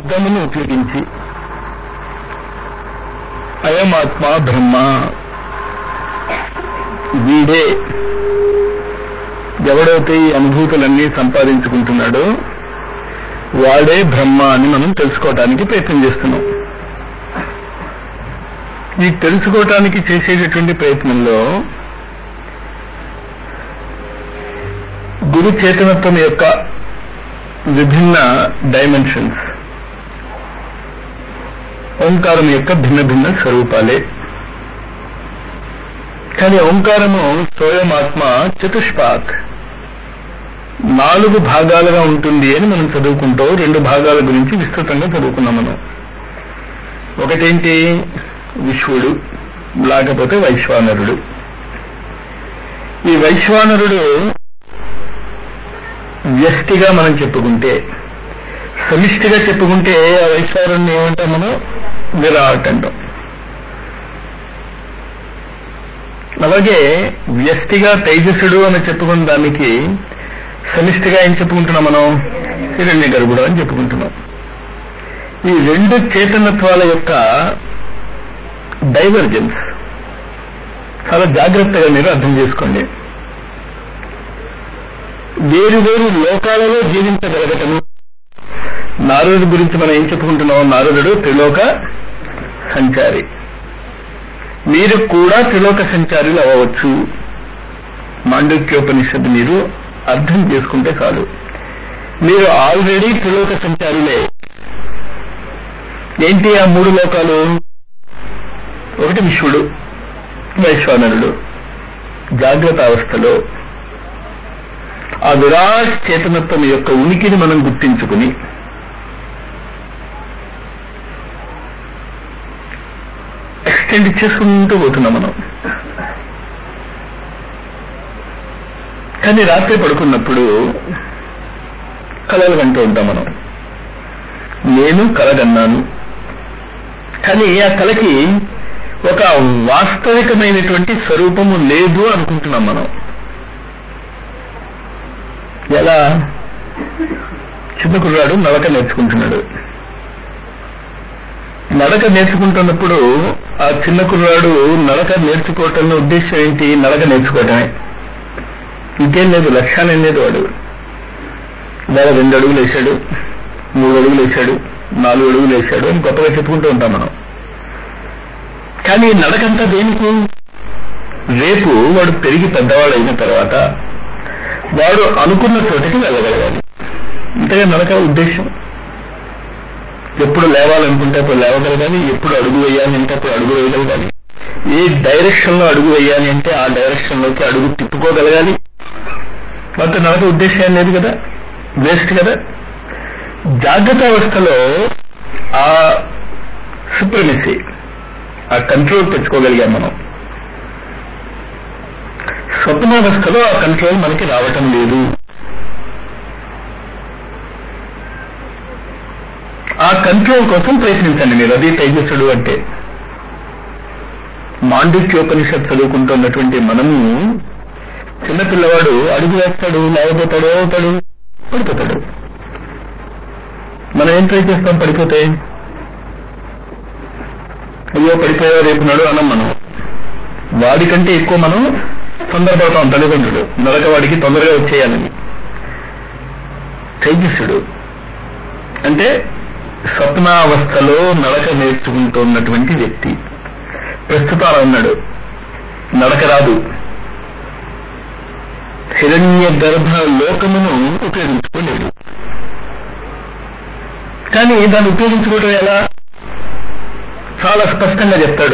శబ్దమును ఉపయోగించి అయమాత్మ బ్రహ్మ వీడే ఎవడైతే ఈ అనుభూతులన్నీ సంపాదించుకుంటున్నాడో వాడే బ్రహ్మ అని మనం తెలుసుకోవటానికి ప్రయత్నం చేస్తున్నాం ఈ తెలుసుకోవటానికి చేసేటటువంటి ప్రయత్నంలో గురు చేతనత్వం యొక్క విభిన్న డైమెన్షన్స్ ఓంకారం యొక్క భిన్న భిన్న స్వరూపాలే కానీ ఓంకారము స్వయమాత్మ చతుష్పాత్ నాలుగు భాగాలుగా ఉంటుంది అని మనం చదువుకుంటూ రెండు భాగాల గురించి విస్తృతంగా చదువుకున్నాం మనం ఒకటేంటి విశ్వడు లేకపోతే వైశ్వానరుడు ఈ వైశ్వానరుడు వ్యష్టిగా మనం చెప్పుకుంటే సమిష్టిగా చెప్పుకుంటే ఆ వైశ్వానుడిని ఏమంటాం మనం విరాట్ అంటాం అలాగే వ్యష్టిగా తేజస్సుడు అని చెప్పుకున్న దానికి సమిష్టిగా ఏం చెప్పుకుంటున్నాం మనం హిరణ్య గర్భుడు అని చెప్పుకుంటున్నాం ఈ రెండు చేతనత్వాల యొక్క డైవర్జెన్స్ చాలా జాగ్రత్తగా మీరు అర్థం చేసుకోండి వేరు వేరు లోకాలలో జీవించగలగటము నారదుడి గురించి మనం ఏం చెప్పుకుంటున్నాం నారదుడు త్రిలోక సంచారి మీరు కూడా త్రిలోక సంచారులు అవ్వవచ్చు మాండక్యోపనిషత్తు మీరు అర్థం చేసుకుంటే చాలు మీరు ఆల్రెడీ త్రిలోక సంచారులే ఏంటి ఆ మూడు లోకాలు ఒకటి విశ్వడు వైశ్వానరుడు జాగ్రత్త అవస్థలో ఆ విరాట్ చేతనత్వం యొక్క ఉనికిని మనం గుర్తించుకుని ఎక్స్టెండ్ చేసుకుంటూ పోతున్నాం మనం కానీ రాత్రి పడుకున్నప్పుడు కలలు కంటూ ఉంటాం మనం నేను కలగన్నాను కానీ ఆ కలకి ఒక వాస్తవికమైనటువంటి స్వరూపము లేదు అనుకుంటున్నాం మనం ఎలా చిన్న కుర్రాడు నడక నేర్చుకుంటున్నాడు నడక నేర్చుకుంటున్నప్పుడు ఆ చిన్న కుర్రాడు నడక నేర్చుకోవటంలో ఉద్దేశం ఏంటి నడక నేర్చుకోవటమే ఇంకేం లేదు లక్ష్యాలేం లేదు వాడు ఇవాళ రెండు అడుగులు వేశాడు మూడు అడుగులు వేశాడు నాలుగు అడుగులు వేశాడు అని కొత్తగా చెప్పుకుంటూ ఉంటాం మనం కానీ నడకంతా దేనికి రేపు వాడు పెరిగి పెద్దవాడు అయిన తర్వాత వాడు అనుకున్న చోటికి వెళ్ళగలగాలి ఇంతగా నడక ఉద్దేశం ఎప్పుడు లేవాలనుకుంటే అప్పుడు లేవగలగాలి ఎప్పుడు అడుగు వేయాలి అంటే అప్పుడు అడుగు వేయగలగాలి ఏ డైరెక్షన్ లో అడుగు వేయాలి అంటే ఆ డైరెక్షన్ లోకి అడుగు తిప్పుకోగలగాలి మొత్తం నడక ఉద్దేశం లేదు కదా వేస్ట్ కదా జాగ్రత్త అవస్థలో ఆ సుప్రమిసీ ఆ కంట్రోల్ తెచ్చుకోగలిగాం మనం స్వప్నావస్థలో ఆ కంట్రోల్ మనకి రావటం లేదు ఆ కంట్రోల్ కోసం ప్రయత్నించండి మీరు అది తేజస్సుడు అంటే మాండిక్యోపనిషత్ చదువుకుంటున్నటువంటి మనము చిన్నపిల్లవాడు అడుగు వేస్తాడు లేకపోతాడు అవుతాడు పడిపోతాడు మనం ఏం ట్రై చేస్తాం పడిపోతే అయ్యో పడిపోయా రేపు నడు అనం మనం వాడికంటే ఎక్కువ మనం తొందరపడతాం తల్లిదండ్రులు నడక వాడికి తొందరగా వచ్చేయాలని తేజస్సుడు అంటే స్వప్నావస్థలో నడక నేర్చుకుంటున్నటువంటి వ్యక్తి ప్రస్తుతం అలా ఉన్నాడు నడక రాదు హిరణ్య గర్భ లోకమును ఉపయోగించుకోలేడు కానీ దాన్ని ఉపయోగించుకోవడం ఎలా చాలా స్పష్టంగా చెప్తాడు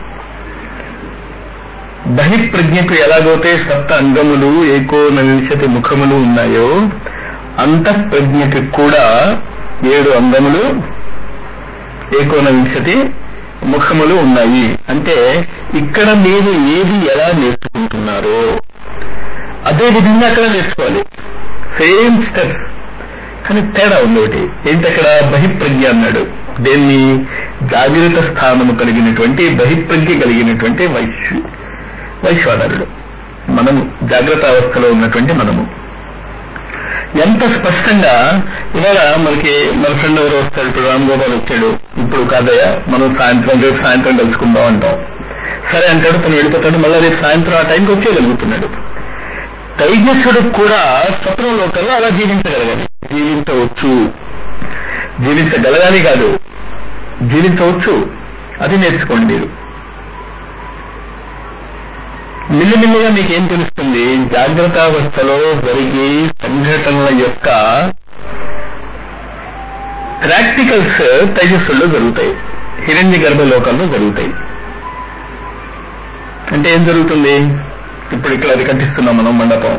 బహిప్రజ్ఞకు ఎలాగైతే సప్త అంగములు ఏకోనవింశతి ముఖములు ఉన్నాయో అంతఃప్రజ్ఞకి కూడా ఏడు అంగములు ఏకోనవింశతి ముఖములు ఉన్నాయి అంటే ఇక్కడ మీరు ఏది ఎలా నేర్చుకుంటున్నారో అదే విధంగా అక్కడ నేర్చుకోవాలి సేమ్ స్టెప్స్ కానీ తేడా ఉంది ఒకటి ఏంటి అక్కడ బహిప్రజ్ఞ అన్నాడు దేన్ని జాగ్రత్త స్థానము కలిగినటువంటి బహిప్రజ్ఞ కలిగినటువంటి వైశ్వ వైశ్వానరుడు మనము జాగ్రత్త అవస్థలో ఉన్నటువంటి మనము ఎంత స్పష్టంగా ఇవాళ మనకి మన ఫ్రెండ్ ఎవరు వస్తాడు ఇప్పుడు రామ్ గోపాల్ వచ్చాడు ఇప్పుడు కాదయ్యా మనం సాయంత్రం రేపు సాయంత్రం కలుసుకుందాం అంటాం సరే అంటాడు తను వెళ్ళిపోతాడు మళ్ళీ రేపు సాయంత్రం ఆ టైంకి వచ్చేయగలుగుతున్నాడు తైజస్సుడు కూడా స్వప్న లోకంలో అలా జీవించగలగాలి జీవించవచ్చు జీవించగలగాలి కాదు జీవించవచ్చు అది నేర్చుకోండి మీరు మిల్లిమిల్లిగా మీకేం తెలుస్తుంది జాగ్రత్తావస్థలో జరిగే సంఘటనల యొక్క ప్రాక్టికల్స్ తేజస్సుల్లో జరుగుతాయి హిరణ్య గర్భలోకంలో జరుగుతాయి అంటే ఏం జరుగుతుంది ఇప్పుడు ఇక్కడ అది కట్టిస్తున్నాం మనం మండపం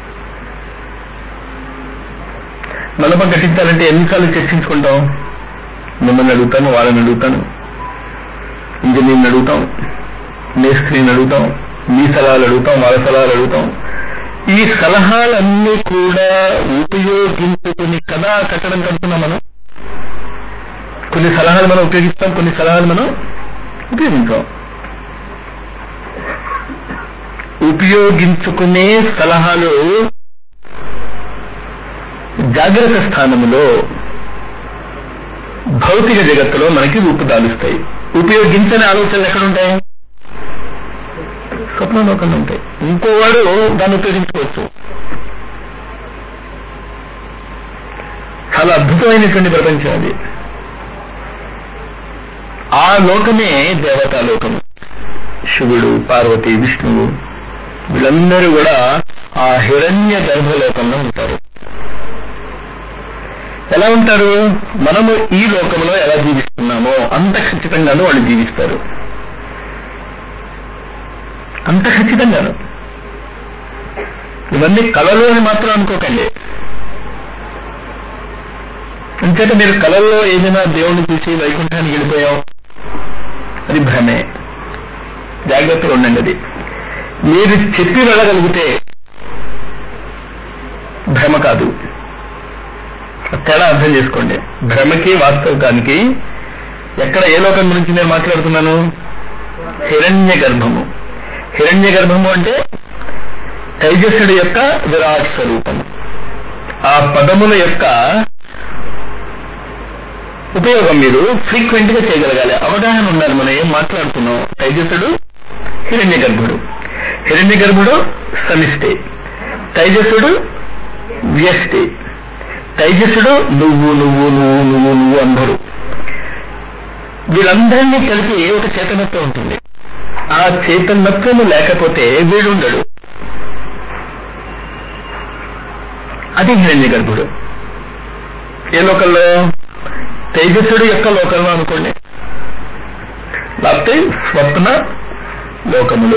మండపం కట్టించాలంటే ఎన్నిసార్లు చర్చించుకుంటాం మిమ్మల్ని అడుగుతాను వాళ్ళని అడుగుతాను ఇంజనీర్ని అడుగుతాం మేస్త్రిని అడుగుతాం మీ సలహాలు అడుగుతాం వాళ్ళ సలహాలు అడుగుతాం ఈ సలహాలన్నీ కూడా ఉపయోగించుకుని కదా కట్టడం కడుతున్నాం మనం కొన్ని సలహాలు మనం ఉపయోగిస్తాం కొన్ని సలహాలు మనం ఉపయోగించాం ఉపయోగించుకునే సలహాలు జాగ్రత్త స్థానములో భౌతిక జగత్తులో మనకి రూపుదాలుస్తాయి ఉపయోగించని ఆలోచనలు ఎక్కడుంటాయి స్వప్నలోకంలో ఉంటాయి ఇంకోవాడు దాన్ని ఉపయోగించుకోవచ్చు చాలా అద్భుతమైనటువంటి ప్రపంచం అది ఆ లోకమే దేవతా లోకము శివుడు పార్వతి విష్ణువు వీళ్ళందరూ కూడా ఆ హిరణ్య గర్భలోకంలో ఉంటారు ఎలా ఉంటారు మనము ఈ లోకంలో ఎలా జీవిస్తున్నామో అంత ఖచ్చితంగానూ వాళ్ళు జీవిస్తారు అంత ఖచ్చితంగాను ఇవన్నీ కళలు అని మాత్రం అనుకోకండి అంచేత మీరు కళల్లో ఏదైనా దేవుణ్ణి చూసి వైకుంఠానికి వెళ్ళిపోయాం అది భ్రమే జాగ్రత్తగా ఉండండి అది మీరు చెప్పి వెళ్ళగలిగితే భ్రమ కాదు తేడా అర్థం చేసుకోండి భ్రమకి వాస్తవికానికి ఎక్కడ ఏ లోకం గురించి నేను మాట్లాడుతున్నాను హిరణ్య గర్భము హిరణ్య గర్భము అంటే తైజస్సుడి యొక్క విరాట్ స్వరూపము ఆ పదముల యొక్క ఉపయోగం మీరు ఫ్రీక్వెంట్ గా చేయగలగాలి అవగాహన ఉండాలి మనం ఏం మాట్లాడుతున్నాం తైజస్సుడు హిరణ్య గర్భుడు హిరణ్య గర్భుడు సమిష్టి తైజస్సుడు వ్యష్టి తైజస్సుడు నువ్వు నువ్వు నువ్వు నువ్వు నువ్వు అందరూ వీళ్ళందరినీ కలిపి ఒక చైతన్యత్వం ఉంటుంది ఆ చైతన్యత్వము లేకపోతే వీడుండడు అది హిరణ్య గర్భుడు ఏ లోకంలో తేజస్సుడు యొక్క లోకంలో అనుకోండి లేకపోతే స్వప్న లోకములు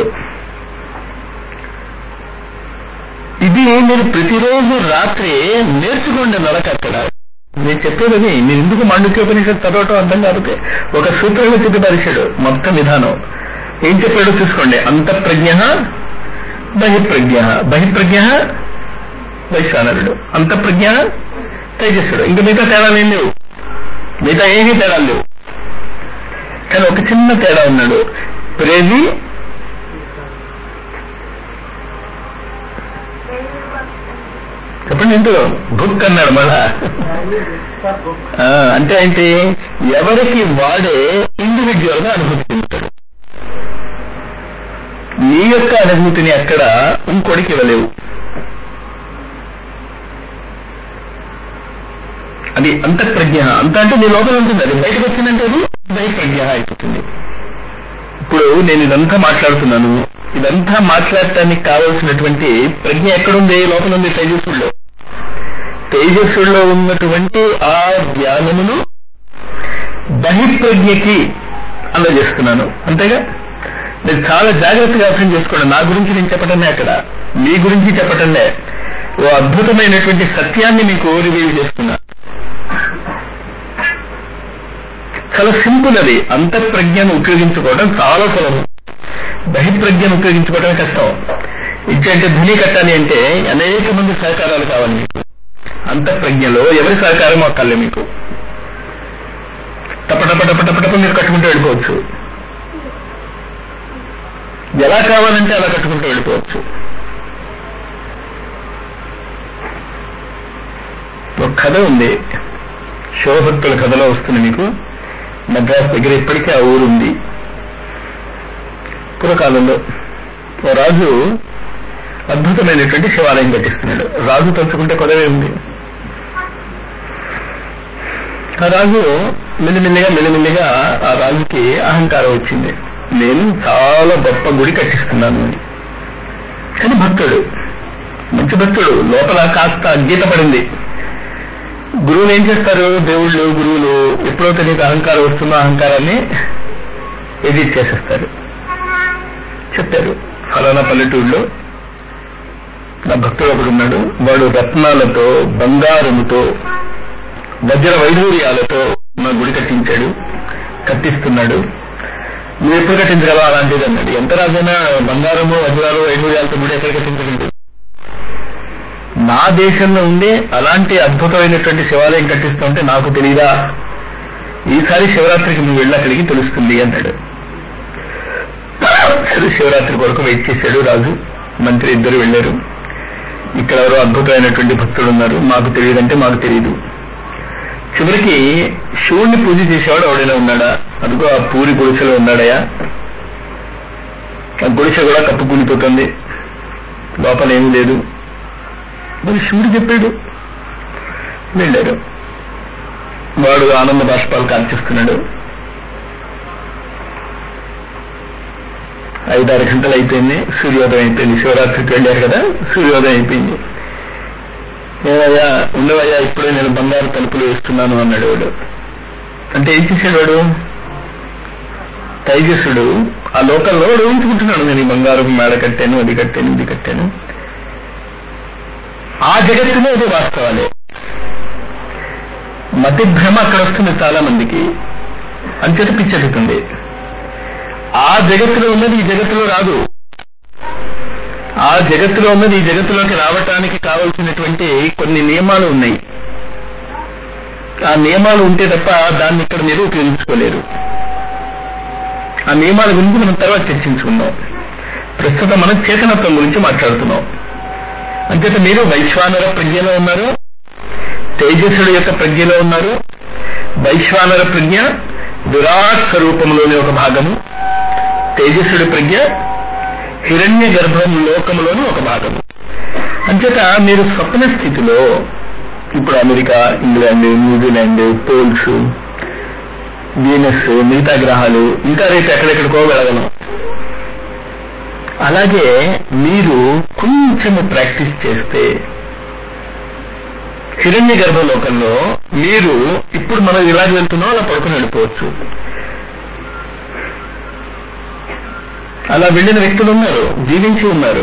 ఇది మీరు ప్రతిరోజు రాత్రి నేర్చుకోండి నడక అక్కడ నేను చెప్పేది మీరు ఎందుకు మాండుక్యోపనిషత్తు చదవటం అర్థం కాకపోతే ఒక సూత్రంలో చెప్పి పరిచాడు మొత్తం విధానం ఏం చెప్పాడో చూసుకోండి అంతఃప్రజ్ఞ బహిప్రజ్ఞ బహిప్రజ్ఞ వైశ్వానరుడు అంతఃప్రజ్ఞ తేజస్సుడు ఇంకా మిగతా తేడాలు ఏం లేవు మిగతా ఏమీ తేడాలు లేవు కానీ ఒక చిన్న తేడా ఉన్నాడు ప్రేమి చెప్పండి ఇందులో బుక్ అన్నాడు మళ్ళా ఆ, అంటే ఏంటి ఎవరికి వాడే ఇండివిజువల్ గా అనుభూతి చెందుతాడు నీ యొక్క అనుభూతిని అక్కడ ఇంకోటికి ఇవ్వలేవు అది అంతఃప్రజ్ఞ అంత అంటే నీ లోపల ఉంటుంది అది బయటకు వచ్చిందంటే అది బహిప్రజ్ఞ అయిపోతుంది ఇప్పుడు నేను ఇదంతా మాట్లాడుతున్నాను ఇదంతా మాట్లాడటానికి కావలసినటువంటి ప్రజ్ఞ ఎక్కడుంది లోపల ఉంది తేజస్సుల్లో తేజస్సుల్లో ఉన్నటువంటి ఆ జ్ఞానమును బహిప్రజ్ఞకి అందజేస్తున్నాను అంతేగా మీరు చాలా జాగ్రత్తగా అర్థం చేసుకోండి నా గురించి నేను చెప్పటమే అక్కడ మీ గురించి చెప్పటంలే ఓ అద్భుతమైనటువంటి సత్యాన్ని మీకు రివీల్ చేస్తున్నా చాలా సింపుల్ అది అంతఃప్రజ్ఞను ఉపయోగించుకోవడం చాలా సులభం బహిప్రజ్ఞను ఉపయోగించుకోవడం కష్టం ఇచ్చేంటే ధని కట్టాలి అంటే అనేక మంది సహకారాలు కావాలి మీకు అంతఃప్రజ్ఞలో ఎవరి సహకారం అక్కర్లే మీకు టపటప టపటపటప మీరు కట్టుకుంటూ వెళ్ళిపోవచ్చు ఎలా కావాలంటే అలా కట్టుకుంటూ వెళ్ళిపోవచ్చు కథ ఉంది శివభక్తుల కథలో వస్తుంది మీకు మద్రాస్ దగ్గర ఇప్పటికీ ఆ ఊరు ఉంది పూర్వకాలంలో ఓ రాజు అద్భుతమైనటువంటి శివాలయం కట్టిస్తున్నాడు రాజు తలుచుకుంటే కొదవే ఉంది ఆ రాజు మెల్లిమెల్లిగా మెల్లిమెల్లిగా ఆ రాజుకి అహంకారం వచ్చింది నేను చాలా గొప్ప గుడి కట్టిస్తున్నాను అని కానీ భక్తుడు మంచి భక్తుడు లోపల కాస్త అజ్ఞత పడింది గురువులు ఏం చేస్తారు దేవుళ్ళు గురువులు ఎప్పుడైతే నీకు అహంకారం వస్తుందో అహంకారాన్ని ఎడిట్ చేసేస్తారు చెప్పారు ఫలానా పల్లెటూరులో నా భక్తుడు ఒకడు ఉన్నాడు వాడు రత్నాలతో బంగారముతో వజ్ర వైడూర్యాలతో నా గుడి కట్టించాడు కట్టిస్తున్నాడు నువ్వు ఎప్పుడు కట్టించగలవా అలాంటిది అన్నాడు ఎంత రాజైనా బంగారము వజ్రాలు వైడూర్యాలతో గుడి ఎక్కడ కట్టించగలడు నా దేశంలో ఉండే అలాంటి అద్భుతమైనటువంటి శివాలయం కట్టిస్తుంటే నాకు తెలియదా ఈసారి శివరాత్రికి నువ్వు వెళ్ళి అక్కడికి తెలుస్తుంది అన్నాడు సరే శివరాత్రి కొరకు వెయిట్ చేశాడు రాజు మంత్రి ఇద్దరు వెళ్ళారు ఇక్కడ ఎవరో అద్భుతమైనటువంటి భక్తులు ఉన్నారు మాకు తెలియదంటే మాకు తెలియదు చివరికి శివుణ్ణి పూజ చేసేవాడు ఎవడైనా ఉన్నాడా అదిగో ఆ పూరి గుడిసెలో ఉన్నాడయా ఆ గుడిసె కూడా కప్పు కూలిపోతుంది లోపల ఏమీ లేదు మరి శివుడు చెప్పాడు వెళ్ళారు వాడు ఆనంద బాష్పాలు కార్చిస్తున్నాడు ఐదారు గంటలు అయిపోయింది సూర్యోదయం అయిపోయింది శివరాత్రికి వెళ్ళారు కదా సూర్యోదయం అయిపోయింది ఏమయ్యా ఉండవయ్యా ఇప్పుడే నేను బంగారు తలుపులు వేస్తున్నాను అన్నాడు వాడు అంటే ఏం చేశాడు వాడు తైజస్సుడు ఆ లోకల్లో వాడు ఊహించుకుంటున్నాడు నేను ఈ బంగారం మేడ కట్టాను అది కట్టాను ఇది కట్టాను ఆ జగత్తులో ఇది వాస్తవాలే మతి భ్రమ అక్కడ వస్తుంది చాలా మందికి అంచేత పిచ్చెక్కుతుంది ఆ జగత్తులో ఉన్నది ఈ జగత్తులో రాదు ఆ జగత్తులో ఉన్నది ఈ జగత్తులోకి రావటానికి కావలసినటువంటి కొన్ని నియమాలు ఉన్నాయి ఆ నియమాలు ఉంటే తప్ప దాన్ని ఇక్కడ మీరు ఉపయోగించుకోలేరు ఆ నియమాల గురించి మనం తర్వాత చర్చించుకుందాం ప్రస్తుతం మనం చేతనత్వం గురించి మాట్లాడుతున్నాం అంచేత మీరు వైశ్వానర ప్రజ్ఞలో ఉన్నారు తేజస్సుడు యొక్క ప్రజ్ఞలో ఉన్నారు వైశ్వానర ప్రజ్ఞ విరాట్ స్వరూపంలోని ఒక భాగము తేజస్సుడి ప్రజ్ఞ హిరణ్య గర్భం లోకంలోని ఒక భాగము అంచేత మీరు స్వప్న స్థితిలో ఇప్పుడు America England New Zealand poles Venus మిగతా గ్రహాలు ఇంకా రేపు ఎక్కడెక్కడికో వెళ్ళగలం అలాగే మీరు కొంచెము ప్రాక్టీస్ చేస్తే హిరణ్య గర్భలోకంలో మీరు ఇప్పుడు మనం ఇలాగ వెళ్తున్నాం అలా పడుకుని వెళ్ళిపోవచ్చు అలా వెళ్ళిన వ్యక్తులు ఉన్నారు జీవించి ఉన్నారు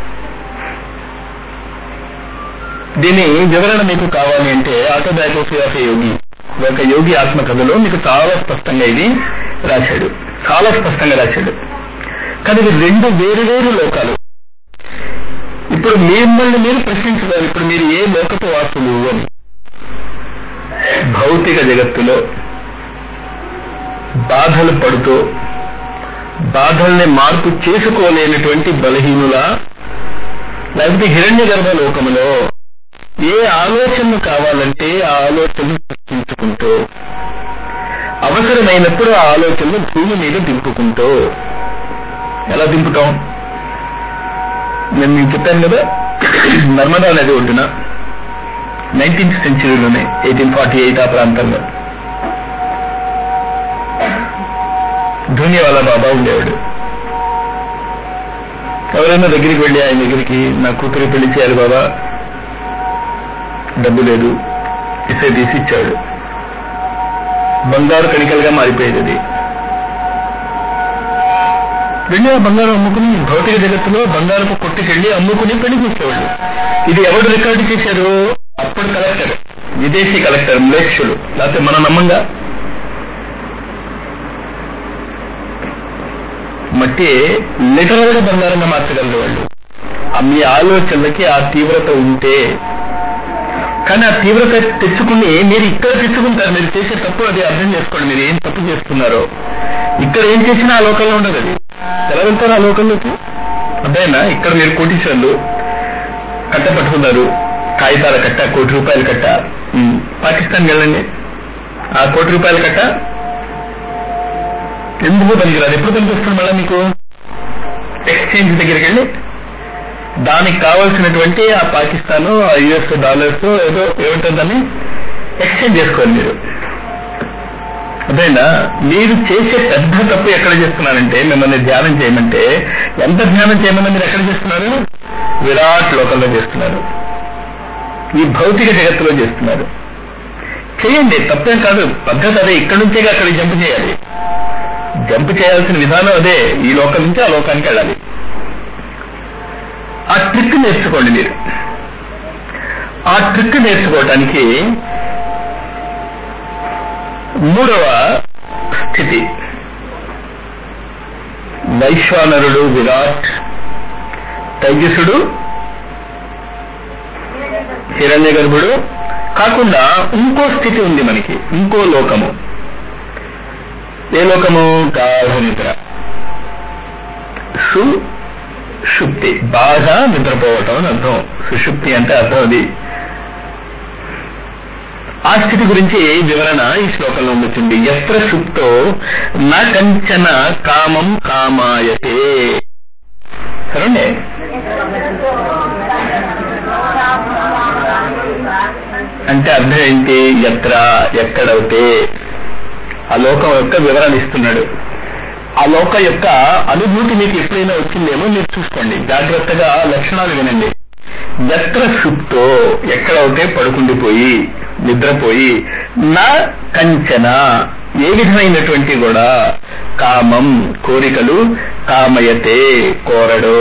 దీని వివరణ మీకు కావాలి అంటే ఆటోబయోగ్రఫీ ఆఫ్ యోగి ఒక యోగి ఆత్మకథలో మీకు చాలా స్పష్టంగా ఇది రాశాడు చాలా స్పష్టంగా రాశాడు కానీ ఇవి రెండు వేరు వేరు లోకాలు ఇప్పుడు మిమ్మల్ని మీరు ప్రశ్నించుకోవాలి ఇప్పుడు మీరు ఏ లోకపు వాసులు అని భౌతిక జగత్తులో బాధలు పడుతూ బాధల్ని మార్పు చేసుకోలేనటువంటి బలహీనుల లేకపోతే హిరణ్య గర్భ లోకములో ఏ ఆలోచనలు కావాలంటే ఆ ఆలోచనలు సృష్టించుకుంటూ అవసరమైనప్పుడు ఆ ఆలోచనలు భూమి మీద దింపుకుంటూ ఎలా దింపుతాం నేను మీకు చెప్పాను కదా నర్మదా నది ఒడ్డున నైన్టీన్త్ సెంచరీలోనే ఎయిటీన్ ఫార్టీ ఎయిట్ ఆ ప్రాంతంలో ధూనివాలా బాబా ఉండేవాడు ఎవరైనా దగ్గరికి వెళ్ళి ఆయన దగ్గరికి నా కూతురు పెళ్లి చేయాలి బాబా డబ్బు లేదు ఇసే తీసి ఇచ్చాడు బంగారు కణికలుగా మారిపోయేది అది వెళ్ళి ఆ బంగారం అమ్ముకుని భౌతిక జగత్తులో బంగారపు కొట్టుకెళ్లి అమ్ముకుని పెళ్లి చేసేవాళ్ళు ఇది ఎవరు రికార్డు చేశారు అప్పుడు కలెక్టర్ విదేశీ కలెక్టర్ మ్లేక్షులు లేకపోతే మన నమ్మంగా మట్టి లిటరల్ గా బంగారంగా మార్చగలరు వాళ్ళు ఆ మీ ఆలోచనలకి ఆ తీవ్రత ఉంటే కానీ ఆ తీవ్రత తెచ్చుకుని మీరు ఇక్కడ తెచ్చుకుంటారు మీరు చేసే తప్పు అది అర్థం చేసుకోండి మీరు ఏం తప్పు చేస్తున్నారో ఇక్కడ ఏం చేసినా ఆ లోకంలో ఉండదు అది ఎలా వెళ్తారు ఆ లోకంలోకి అదేనా ఇక్కడ మీరు కోటీశ్వర్లు కట్టపట్టుకున్నారు కాగితాల కట్ట కోటి రూపాయల కట్ట ఉమ్, పాకిస్తాన్కి వెళ్ళండి ఆ కోటి రూపాయల కట్ట ఎందుకు పనికిరాదు ఎప్పుడు పనికొస్తుంది మళ్ళీ మీకు ఎక్స్చేంజ్ దగ్గరికి వెళ్ళి దానికి కావాల్సినటువంటి ఆ పాకిస్తాన్ ఆ యుఎస్ డాలర్స్ ఏదో ఏమంటుంది దాన్ని ఎక్స్చేంజ్ చేసుకోండి మీరు అదేనా మీరు చేసే పెద్ద తప్పు ఎక్కడ చేస్తున్నారంటే మిమ్మల్ని ధ్యానం చేయమంటే ఎంత ధ్యానం చేయమన్నా మీరు ఎక్కడ చేస్తున్నారు విరాట్ లోకంలో చేస్తున్నారు ఈ భౌతిక జగత్తులో చేస్తున్నారు చేయండి తప్పేం కాదు పద్ధతి అదే ఇక్కడి నుంచే అక్కడికి జంప్ చేయాలి జంప్ చేయాల్సిన విధానం అదే ఈ లోకం నుంచి ఆ లోకానికి వెళ్ళాలి ఆ ట్రిక్ నేర్చుకోండి మీరు ఆ ట్రిక్ నేర్చుకోవటానికి మూడవ స్థితి వైశ్వానరుడు విరాట్ తైజసుడు హిరణ్య గర్భుడు కాకుండా ఇంకో స్థితి ఉంది మనకి ఇంకో లోకము ఏ లోకము గాఢ నిద్ర సుషుప్తి బాగా నిద్రపోవటం అని అర్థం సుషుప్తి అంటే అర్థం అది ఆ స్థితి గురించి వివరణ ఈ శ్లోకంలో ఉంటుంది ఎత్ర సుప్తో నా కంచన కామం కామాయతే సరే అంటే అర్థం ఏంటి ఎత్ర ఎక్కడవుతే ఆ లోకం యొక్క వివరణ ఇస్తున్నాడు ఆ లోకం యొక్క అనుభూతి మీకు ఎప్పుడైనా వచ్చిందేమో మీరు చూసుకోండి జాగ్రత్తగా లక్షణాలు వినండి ఎత్ర సుప్తో ఎక్కడవుతే పడుకుండిపోయి నిద్రపోయి నా కంచన ఏ విధమైనటువంటి కూడా కామం కోరికలు కామయతే కోరడో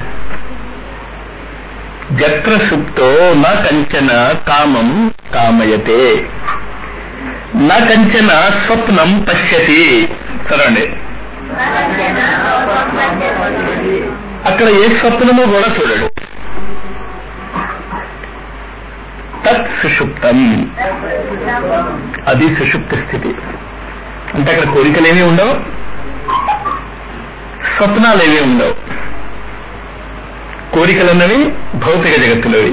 జత్ర సుప్తో నా కంచన కామం కామయతే నా కంచన స్వప్నం పశ్యతి సరండి అక్కడ ఏ స్వప్నము కూడా చూడడు తత్ సుషుప్తం అది సుషుప్త స్థితి అంటే అక్కడ కోరికలేమీ ఉండవు స్వప్నాలేమీ ఉండవు కోరికలన్నవి భౌతిక జగత్తులోవి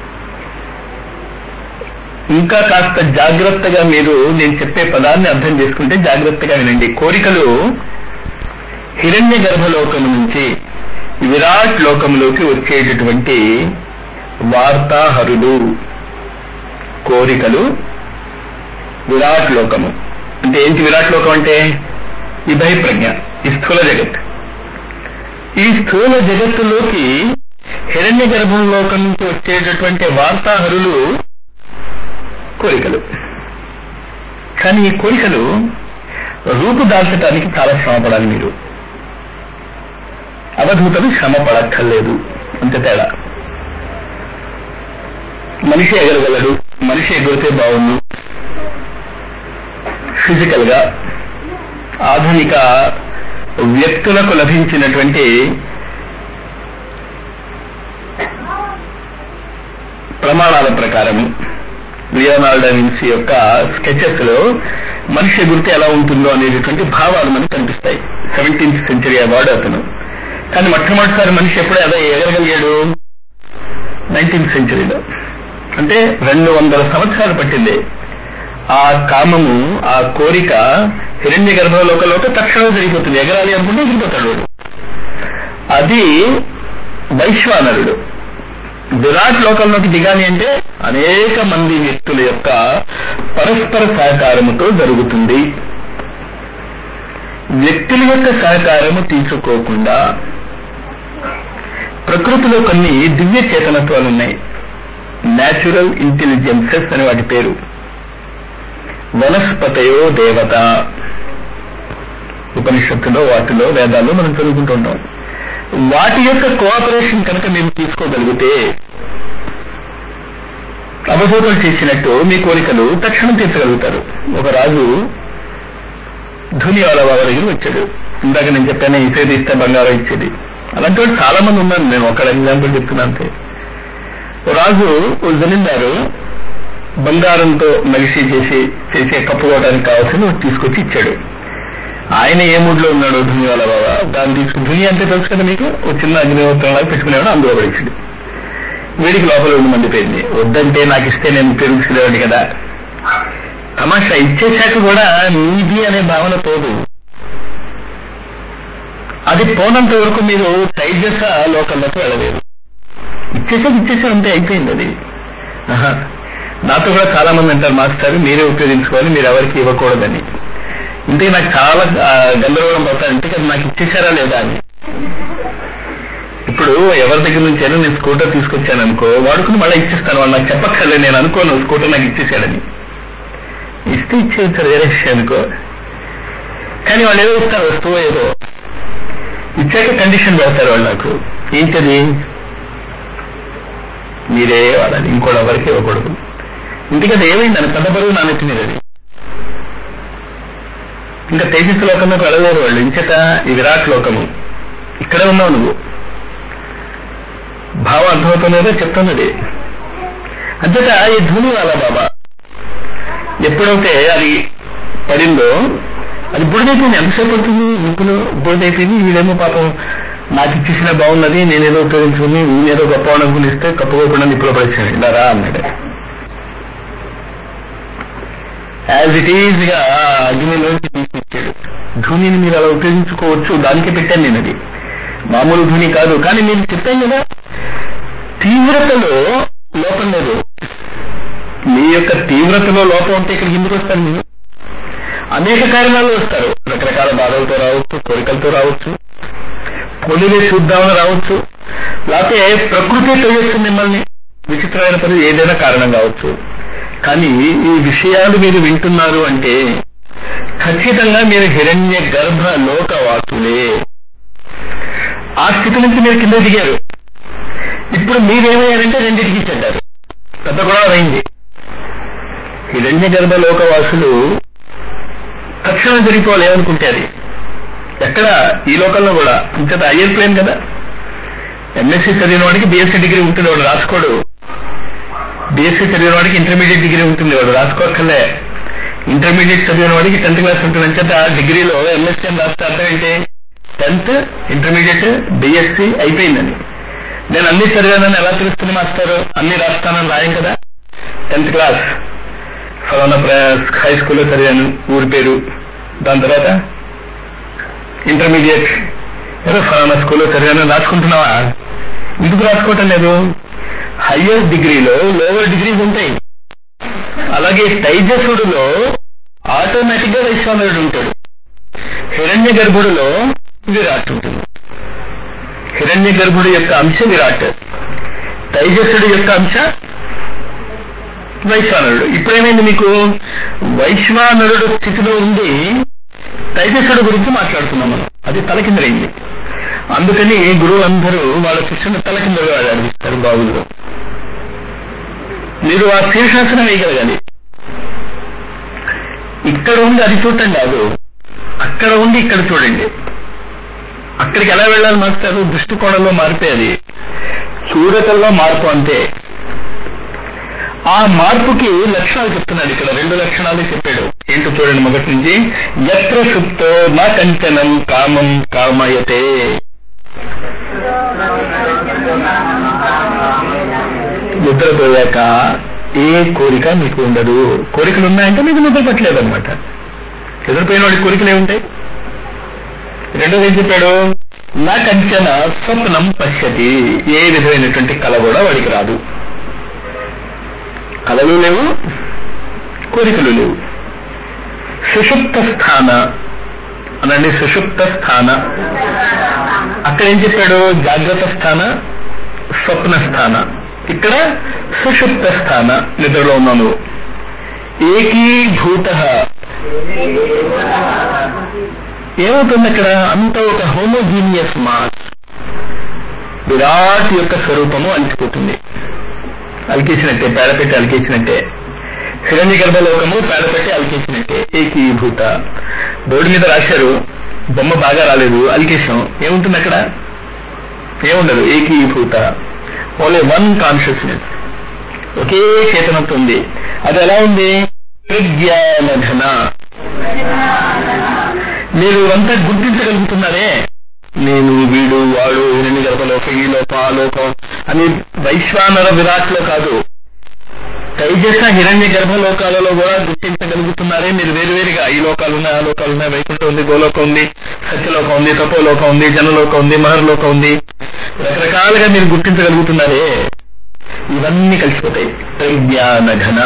ఇంకా కాస్త జాగ్రత్తగా మీరు నేను చెప్పే పదాన్ని అర్థం చేసుకుంటే జాగ్రత్తగా వినండి కోరికలు హిరణ్య గర్భలోకము నుంచి విరాట్ లోకంలోకి వచ్చేటటువంటి వార్తాహరులు కోరికలు విరాట్ లోకము అంటే ఏంటి విరాట్ లోకం అంటే ఈ భయప్రజ్ఞ ఈ స్థూల జగత్ ఈ స్థూల జగత్తులోకి హిరణ్య గర్భం లోకం నుంచి వచ్చేటటువంటి వార్తాహరులు కోరికలు కానీ ఈ కోరికలు రూపుదాల్చడానికి చాలా శ్రమపడాలి మీరు అవధూతలు శ్రమ పడక్కర్లేదు అంత తేడా మనిషి ఎగరగలడు మనిషి ఎగిరితే బాగుండు ఫిజికల్ గా ఆధునిక వ్యక్తులకు లభించినటువంటి ప్రమాణాల ప్రకారము లియోనార్డో విన్సీ యొక్క స్కెచెస్ లో మనిషి ఎగురితే ఎలా ఉంటుందో అనేటటువంటి భావాలు మనకు కనిపిస్తాయి సెవెంటీన్త్ సెంచరీ అవార్డు అతను కానీ మొట్టమొదటిసారి మనిషి ఎప్పుడు అదే ఎగరగలిగాడు నైన్టీన్త్ సెంచరీలో అంటే రెండు వందల సంవత్సరాలు పట్టింది ఆ కామము ఆ కోరిక హిరణ్య గర్భలోకలోకి తక్షణం జరిగిపోతుంది ఎగరాలి అనుకుంటే ఎగిరిపోతాడు వాడు అది వైశ్వానరుడు విరాట్ లోకంలోకి దిగాలి అంటే అనేక మంది వ్యక్తుల యొక్క పరస్పర సహకారముతో జరుగుతుంది వ్యక్తుల యొక్క సహకారము తీసుకోకుండా ప్రకృతిలో కొన్ని దివ్య చేతనత్వాలు ఉన్నాయి న్యాచురల్ ఇంటెలిజెన్సెస్ అని వాటి పేరు వనస్పతయో దేవత ఉపనిషత్తులో వాటిలో వేదాల్లో మనం చదువుకుంటుంటాం వాటి యొక్క కోఆపరేషన్ కనుక మీరు తీసుకోగలిగితే అవబోధలు చేసినట్టు మీ కోరికలు తక్షణం తీర్చగలుగుతారు ఒక రాజు ధునియాల వాళ్ళ దగ్గర వచ్చాడు ఇందాక నేను చెప్పాను ఇసే తీస్తే బంగారం ఇచ్చేది అలాంటి వాళ్ళు చాలా మంది ఉన్నారు నేను ఒక ఎగ్జాంపుల్ చెప్తున్నా అంతే ఓ రాజు ఓ జమీందారు బంగారంతో నగిసి చేసి చేసే కప్పుకోవడానికి కావాల్సింది ఒకటి తీసుకొచ్చి ఇచ్చాడు ఆయన ఏ మూడ్లో ఉన్నాడు ధునియాల బాబా దాన్ని తీసుకుని ధుని అంటే తెలుసు కదా మీకు ఒక చిన్న అగ్నిహోత్రంలాగా పెట్టుకునేవాడు అందులో పడేసాడు వీడికి లోపల ఉండి మండిపోయింది వద్దంటే నాకు ఇస్తే నేను ఉపయోగించుకునేవాడిని కదా తమాషా ఇచ్చేశాక కూడా నీది అనే భావన పోదు అది పోనంత వరకు మీరు తైజస లోకంలోకి వెళ్ళలేరు ఇచ్చేసాక ఇచ్చేసాం అంతే అయిపోయింది అది ఆహా. నాతో కూడా చాలా మంది అంటారు మాస్టర్ మీరే ఉపయోగించుకోవాలి మీరు ఎవరికి ఇవ్వకూడదని ఇంతే నాకు చాలా ఆ, గందరగోళం పడతాను ఇంతకీ నాకు ఇచ్చేసారా లేదా అని ఇప్పుడు ఎవరి దగ్గర నుంచైనా నేను స్కూటర్ తీసుకొచ్చాను అనుకో వాడుకుని మళ్ళీ ఇచ్చేస్తాను వాళ్ళు నాకు చెప్పక్కర్లేదు నేను అనుకోను స్కూటర్ నాకు ఇచ్చేసాడని ఇస్తే ఇచ్చేయచ్చు వేరే విషయం అనుకో కానీ వాళ్ళు ఏదో ఇస్తారు వస్తువు ఏదో ఇచ్చాక కండిషన్ పెడతారు వాళ్ళు నాకు ఏంటది మీరే వాడాలి ఇంకోటి ఎవరికి ఇవ్వకూడదు ఇంటికది ఏమైందని పెద్ద బరువు నా నెత్తి మీద అది ఇంకా తేజస్సు లోకంలోకి వెళ్ళలేరు వాళ్ళు ఇంచేత ఈ విరాట్ లోకము ఇక్కడే ఉన్నావు నువ్వు భావం అర్థమవుతున్నదో చెప్తున్నది అంతేత ఈ ధూళి వాళ్ళ బాబా ఎప్పుడైతే అది పడిందో అది బుడిదైపోయింది ఎంతసేపు పడుతుంది ఇంకులో బుడిదైపోయింది వీడేమో పాపం నాకు ఇచ్చేసిన బాగున్నది నేనేదో ఉపయోగించుకుని నేనేదో గొప్ప అనుకుని ఇస్తే కప్పుకోకుండా నిప్పులో పడేసాను ఇలా రా అన్నాడు యాజ్ ఇట్ ఈజ్ గా అగ్నిలోంచి తీసుకొచ్చాడు ధూనిని మీరు అలా ఉపయోగించుకోవచ్చు దానికే పెట్టాను నేను అది మామూలు ధూని కాదు కానీ నేను చెప్పాను కదా తీవ్రతలో లోపం లేదు మీ యొక్క తీవ్రతలో లోపం ఉంటే ఇక్కడికి ఎందుకు వస్తారు మీరు అనేక కారణాలు వస్తారు రకరకాల బాధలతో రావచ్చు కోరికలతో రావచ్చు పొలివే చూద్దామని రావచ్చు లేకపోతే ప్రకృతి తొయ్యొచ్చు మిమ్మల్ని విచిత్రమైన పని ఏదైనా కారణం కావచ్చు కానీ ఈ విషయాలు మీరు వింటున్నారు అంటే ఖచ్చితంగా మీరు హిరణ్య గర్భ లోకవాసులే ఆ స్థితి నుంచి మీరు కింద దిగారు ఇప్పుడు మీరేమయ్యారంటే రెండింటికి చెడ్డారు పెద్ద గొడవ అయింది హిరణ్య గర్భ లోకవాసులు తక్షణం జరిగిపోవాలి ఏమనుకుంటే అది ఎక్కడ ఈ లోకంలో కూడా ఇంత ఐఎల్ ప్లేన్ కదా ఎంఎస్సీ చదివిన వాడికి బీఎస్సీ డిగ్రీ ఉంటుంది వాడు రాసుకోడు బీఎస్సీ చదివిన వాడికి ఇంటర్మీడియట్ డిగ్రీ ఉంటుంది వాడు రాసుకోక్కర్లే ఇంటర్మీడియట్ చదివిన వాడికి టెన్త్ క్లాస్ ఉంటుంది అంచేత డిగ్రీలో ఎంఎస్సీ అని రాస్తే అర్థం ఏంటి టెన్త్ ఇంటర్మీడియట్ బీఎస్సీ అయిపోయిందని నేను అన్ని చదివానని ఎలా తెలుస్తుంది మాస్టర్ అన్ని రాస్తానని రాయం కదా టెన్త్ క్లాస్ ఫలానా హై స్కూల్లో చదివాను ఊరి పేరు దాని తర్వాత ఇంటర్మీడియట్ ఏదో ఫలానా స్కూల్లో చదివాను రాసుకుంటున్నావా ఎందుకు రాసుకోవటం లేదు హయ్యర్ డిగ్రీలో లోవర్ డిగ్రీస్ ఉంటాయి అలాగే తైజసుడులో ఆటోమేటిక్ గా వైశ్వానరుడు ఉంటాడు హిరణ్య గర్భుడిలో విరాట్ ఉంటుంది హిరణ్య గర్భుడి యొక్క అంశ విరాట్ తైజస్సుడి యొక్క అంశ వైశ్వానరుడు ఇప్పుడేమైంది మీకు వైశ్వానరుడు స్థితిలో ఉండి తైజస్సుడు గురించి మాట్లాడుతున్నాం మనం అది తలకిందరైంది అందుకని గురువులందరూ వాళ్ళ శిష్యుని తలకిందగా అడిగిస్తారు బావుల్లో మీరు ఆ శీర్షాసనం వేయగలగాలి ఇక్కడ ఉండి అది చూడటం కాదు అక్కడ ఉండి ఇక్కడ చూడండి అక్కడికి ఎలా వెళ్ళాలి మాస్టర్ దృష్టికోణంలో మారిపోయేది చూడటంలో మార్పు అంతే ఆ మార్పుకి లక్షణాలు చెప్తున్నాడు ఇక్కడ రెండు లక్షణాలు చెప్పాడు ఏంటో చూడండి మొదటి నుంచి ఎత్ర సుప్తో నా కంచనం కామం కామయతే నిద్రపోయాక ఏ కోరిక మీకు ఉండదు కోరికలు ఉన్నాయంటే మీకు నిద్ర పట్టలేదు అనమాట నిద్రపోయిన వాడి కోరికలు ఏముంటాయి రెండోది ఏం చెప్పాడు నా కంచన స్వప్నం పశ్యతి ఏ విధమైనటువంటి కళ కూడా వాడికి రాదు కళలు లేవు కోరికలు లేవు సుషుప్త స్థాన అనండి సుషుప్త స్థాన అక్కడ ఏం చెప్పాడు జాగ్రత్త స్థాన స్వప్న స్థాన ఇక్కడ సుషుప్త స్థాన నిద్రలో ఉన్నావు నువ్వు ఏకీభూత ఏమవుతుంది అక్కడ అంత ఒక హోమోజీనియస్ మాస్ విరాట్ యొక్క స్వరూపము అలిచిపోతుంది అలికేసినట్టే పేడపెట్టి అలికేసినట్టే హిరణ్య గర్భలోకము పేడపెట్టి అలికేసినట్టే ఏకీభూత బోర్డు మీద రాశారు బొమ్మ బాగా రాలేదు అలికేశం ఏముంటుంది అక్కడ ఏముండదు ఏకీభూత ఓన్లీ వన్ కాన్షియస్నెస్ ఒకే చేతనత్వం ఉంది అది ఎలా ఉంది ప్రజ్ఞానఘన మీరు అంతా గుర్తించగలుగుతున్నారే నేను వీడు వాడు హిరణ్య గర్భలోకం లోకం ఈ లోకం ఆ లోకం అని వైశ్వానర విరాట్లో కాదు తైజస హిరణ్య గర్భ లోకాలలో కూడా గుర్తించగలుగుతున్నారే మీరు వేరువేరుగా ఈ లోకాలు ఉన్నాయి ఆ లోకాలు ఉన్నాయి వైకుంఠం ఉంది గోలోకం ఉంది సత్యలోకం ఉంది తపోలోకం ఉంది జనలోకం ఉంది మహర్లోకం ఉంది రకరకాలుగా మీరు గుర్తించగలుగుతున్నారే ఇవన్నీ కలిసిపోతాయి ప్రజ్ఞాన ఘన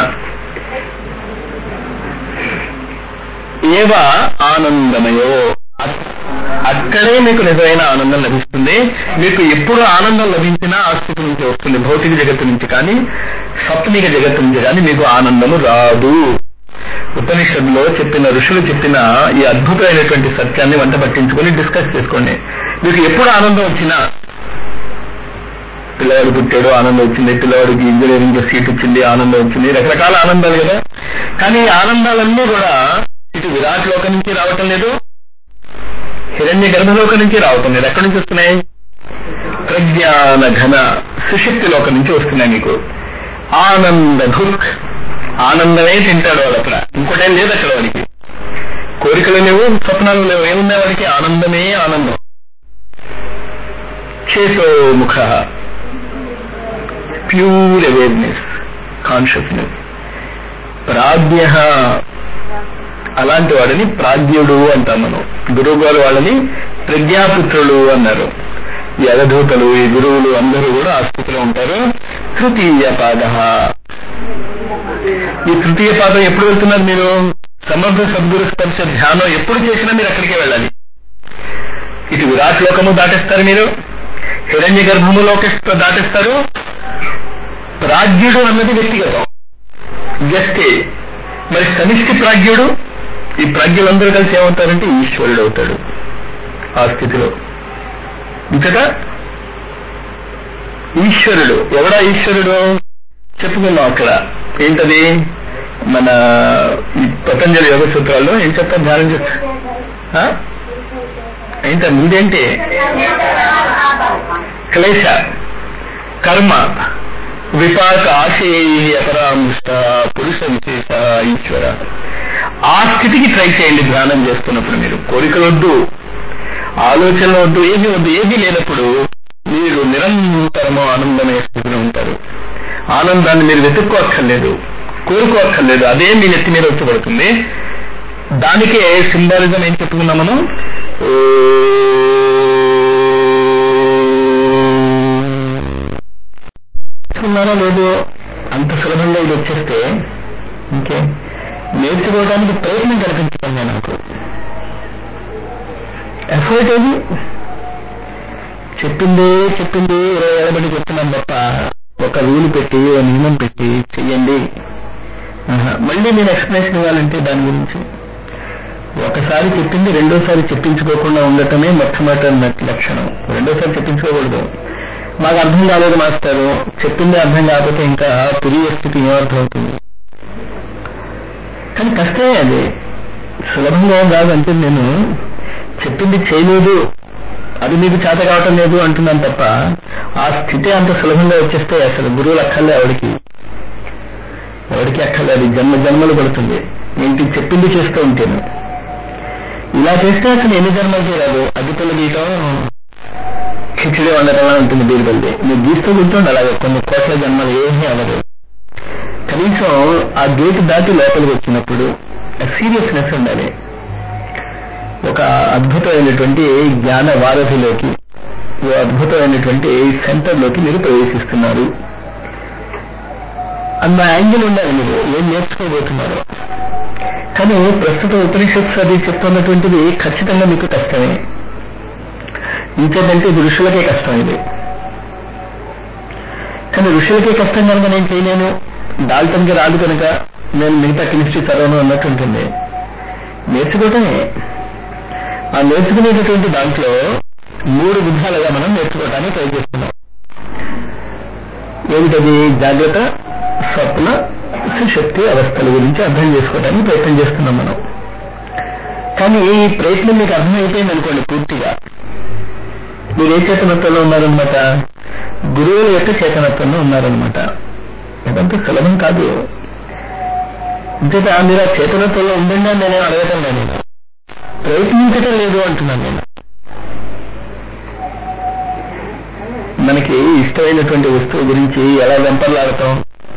ఏవ ఆనందమయో అక్కడే మీకు నిజమైన ఆనందం లభిస్తుంది మీకు ఎప్పుడు ఆనందం లభించినా ఆ స్థితి నుంచి వస్తుంది భౌతిక జగత్తు నుంచి కానీ స్వప్నిక జగత్తు నుంచి కానీ మీకు ఆనందము రాదు ఉపనిషత్తులో చెప్పిన ఋషులు చెప్పిన ఈ అద్భుతమైనటువంటి సత్యాన్ని వంట పట్టించుకొని డిస్కస్ చేసుకోండి మీకు ఎప్పుడు ఆనందం వచ్చినా పిల్లవాడు పుట్టాడు ఆనందం వచ్చింది పిల్లవాడికి ఇంజనీరింగ్ లో సీట్ వచ్చింది ఆనందం వచ్చింది రకరకాల ఆనందాలు కదా కానీ ఈ ఆనందాలన్నీ కూడా ఇటు విరాట్ లోకం నుంచి రావటం లేదు హిరణ్య గర్భలోకం నుంచి రావటం లేదు ఎక్కడి నుంచి వస్తున్నాయి ప్రజ్ఞాన ఘన సుశక్తి లోకం నుంచి వస్తున్నాయి మీకు ఆనంద భుక్ ఆనందమే తింటాడు వాడు అక్కడ ఇంకోటేం లేదు అక్కడ వాడికి కోరికలు లేవు స్వప్నాలు లేవు ఏమున్నాయి వాడికి ఆనందమే ఆనందం చేతోముఖ ప్యూర్ అవేర్నెస్ కాన్షియస్నెస్ ప్రాజ్ఞ అలాంటి వాడిని ప్రాజ్ఞుడు అంటాం మనం గురువు గారు వాళ్ళని ప్రజ్ఞాపుత్రులు అన్నారు ఈ అవధూతలు ఈ గురువులు అందరూ కూడా ఆ స్థితిలో ఉంటారు తృతీయ పాద ఈ తృతీయ పాదం ఎప్పుడు వెళ్తున్నారు మీరు సమర్థ సద్గురు స్పర్శ ధ్యానం ఎప్పుడు చేసినా మీరు అక్కడికే వెళ్ళాలి ఇటు విరాట్ లోకము దాటేస్తారు మీరు హిరణ్య గర్భము లోకేస్త దాటేస్తారు ప్రాజ్ఞుడు అన్నది వ్యక్తిగతం గెస్టే మరి సమిష్టి ప్రాజ్ఞుడు ఈ ప్రాజ్ఞులందరూ కలిసి ఏమవుతారంటే ఈశ్వరుడు అవుతాడు ఆ స్థితిలో ఇంతట ఈశ్వరుడు ఎవడా ఈశ్వరుడు చెప్పుకున్నాం అక్కడ ఏంటది మన ఈ పతంజలి యోగ సూత్రాల్లో ఏం చెప్తా ధ్యానం చేస్తా ఏంట ముందేంటి క్లేశ కర్మ విపాక ఆశయ అపరామృష్ట పురుష విశేష ఈశ్వర ఆ స్థితికి ట్రై చేయండి ధ్యానం చేస్తున్నప్పుడు మీరు కోరికలు వద్దు ఆలోచనలు వద్దు ఏమీ వద్దు ఏమీ లేనప్పుడు మీరు నిరంతరము ఆనందమయ స్థితిలో ఉంటారు ఆనందాన్ని మీరు వెతుక్కోక్కర్లేదు కోరుకోక్కర్లేదు అదే మీ నెత్తి మీద వచ్చి పడుతుంది దానికే సింబాలిజం ఏం చెప్పుకున్నాం మనం నేర్చుకున్నారో లేదో అంత సులభంగా ఇది వచ్చేస్తే ఇంకే నేర్చుకోవడానికి ప్రయత్నం కల్పించడం నాకు ఎఫర్ట్ ఏది చెప్పిందే చెప్పింది ఇరవై ఏళ్ళ బట్టి చెప్తున్నాను తప్ప ఒక రూల్ పెట్టి ఒక నియమం పెట్టి చెయ్యండి మళ్ళీ నేను ఎక్స్ప్లెనేషన్ ఇవ్వాలంటే దాని గురించి ఒకసారి చెప్పింది రెండోసారి చెప్పించుకోకుండా ఉండటమే మొట్టమొదటి లక్షణం రెండోసారి చెప్పించుకోకూడదు మాకు అర్థం కాలేదు మాస్టారు చెప్పింది అర్థం కాకపోతే ఇంకా తురియ స్థితి ఏమర్థం అవుతుంది కానీ కష్టమే అది సులభంగా కాదు అంటే నేను చెప్పింది చేయలేదు అది మీకు చేత కావటం లేదు అంటున్నాను తప్ప ఆ స్థితి అంత సులభంగా వచ్చేస్తే అసలు గురువులు అక్కర్లే ఆవిడికి ఎవరికి అక్కర్లేదు జన్మ జన్మలు పడుతుంది ఏంటి చెప్పింది చేస్తూ ఉంటాను ఇలా చేస్తే అసలు ఎన్ని జన్మలకి రాదు అగ్గిపల్లి గీయటం కిచిడి వండటంలా ఉంటుంది బీరుబల్లి మీరు గీస్తూ కూర్చోండి అలాగే కొన్ని కోట్ల జన్మలు ఏమీ అవ్వదు కనీసం ఆ గేటు దాటి లోపలికి వచ్చినప్పుడు సీరియస్నెస్ ఉండాలి ఒక అద్భుతమైనటువంటి జ్ఞాన వారధిలోకి ఓ అద్భుతమైనటువంటి సెంటర్లోకి మీరు ప్రవేశిస్తున్నారు అన్న యాంగిల్ ఉండాలి మీరు ఏం నేర్చుకోబోతున్నారు కానీ ప్రస్తుత ఉపనిషత్తు అది చెప్తున్నటువంటిది ఖచ్చితంగా మీకు కష్టమే ఇంకేంటంటే ఇది ఋషులకే కష్టం ఇది కానీ ఋషులకే కష్టం కనుక నేను చేయలేను డాల్టన్కి రాదు కనుక నేను మిగతా కెమిస్ట్రీ చదవను అన్నట్టు ఉంటుంది నేర్చుకోవటమే ఆ నేర్చుకునేటటువంటి దాంట్లో మూడు విధాలుగా మనం నేర్చుకోవడానికి ట్రై చేస్తున్నాం ఏమిటది జాగ్రత్త స్వప్న సుశక్తి అవస్థల గురించి అర్థం చేసుకోవడానికి ప్రయత్నం చేస్తున్నాం మనం కానీ ఈ ప్రయత్నం మీకు అర్థమైపోయింది అనుకోండి పూర్తిగా మీరు ఏ చేతనత్వంలో ఉన్నారనమాట గురువుల యొక్క చేతనత్వంలో ఉన్నారనమాట ఇదంతా సులభం కాదు అంతేత మీరు ఆ చేతనత్వంలో ఉండండి అని నేనేం అడగటం లేదు నేను ప్రయత్నించటం లేదు అంటున్నాను నేను ఇష్టమైనటువంటి వస్తువు గురించి ఎలా వెంపర్లాడతాం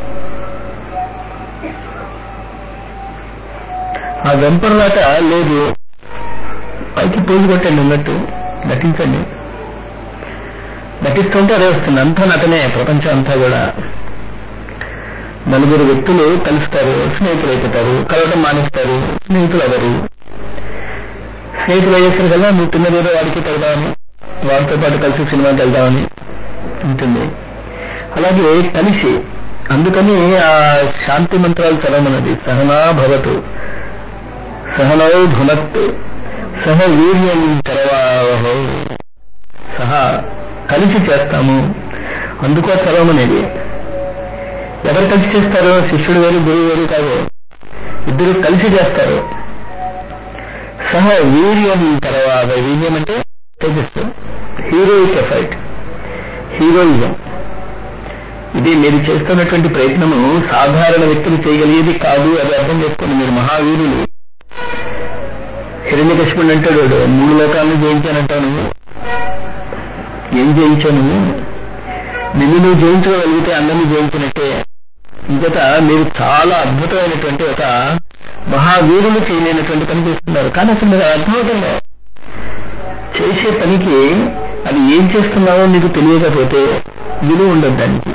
ఆ వెంపర్లాట లేదు పైకి పోజు కొట్టండి ఉన్నట్టు నటించండి నటిస్తుంటే అదే వస్తుంది అంతా నటనే ప్రపంచం అంతా కూడా నలుగురు వ్యక్తులు కలుస్తారు స్నేహితులు అయిపోతారు కలవడం మానేస్తారు స్నేహితులు ఎవరు స్నేహితులు అయ్యేసరికల్లా నువ్వు తిన్నదేదో వాడికి పెడదామని వాడితో పాటు కలిసి సినిమాకి వెళ్దామని ఉంటుంది అలాగే కలిసి అందుకని ఆ శాంతి మంత్రాలు చదవమన్నది సహనా భవతు సహనౌ భునత్ సహ వీర్యం తెరవాహో సహా కలిసి చేస్తాము అందుకో చదవమనేది ఎవరు కలిసి చేస్తారు శిష్యుడు వేరు గురువు వేరు కాదు ఇద్దరు కలిసి చేస్తారు సహ వీర్యం తర్వాత వీర్యం అంటే తేజస్సు హీరోయిక్ ఎఫర్ట్ హీరోయిజం ఇది మీరు చేస్తున్నటువంటి ప్రయత్నము సాధారణ వ్యక్తులు చేయగలిగేది కాదు అది అర్థం చేసుకోండి మీరు మహావీరులు హిరణ్య కృష్ణుడు అంటాడు వాడు, మూడు లోకాలను జయించానంటావు నువ్వు ఏం జయించావు నువ్వు నిన్ను నువ్వు జయించగలిగితే అందరినీ జయించినట్టే ఇంకట మీరు చాలా అద్భుతమైనటువంటి ఒక మహావీరులు చేయలేనటువంటి పని చేస్తున్నారు కానీ అసలు మీరు అర్థమవుతుందా చేసే పనికి అది ఏం చేస్తున్నావో నీకు తెలియకపోతే విలువ ఉండదు దానికి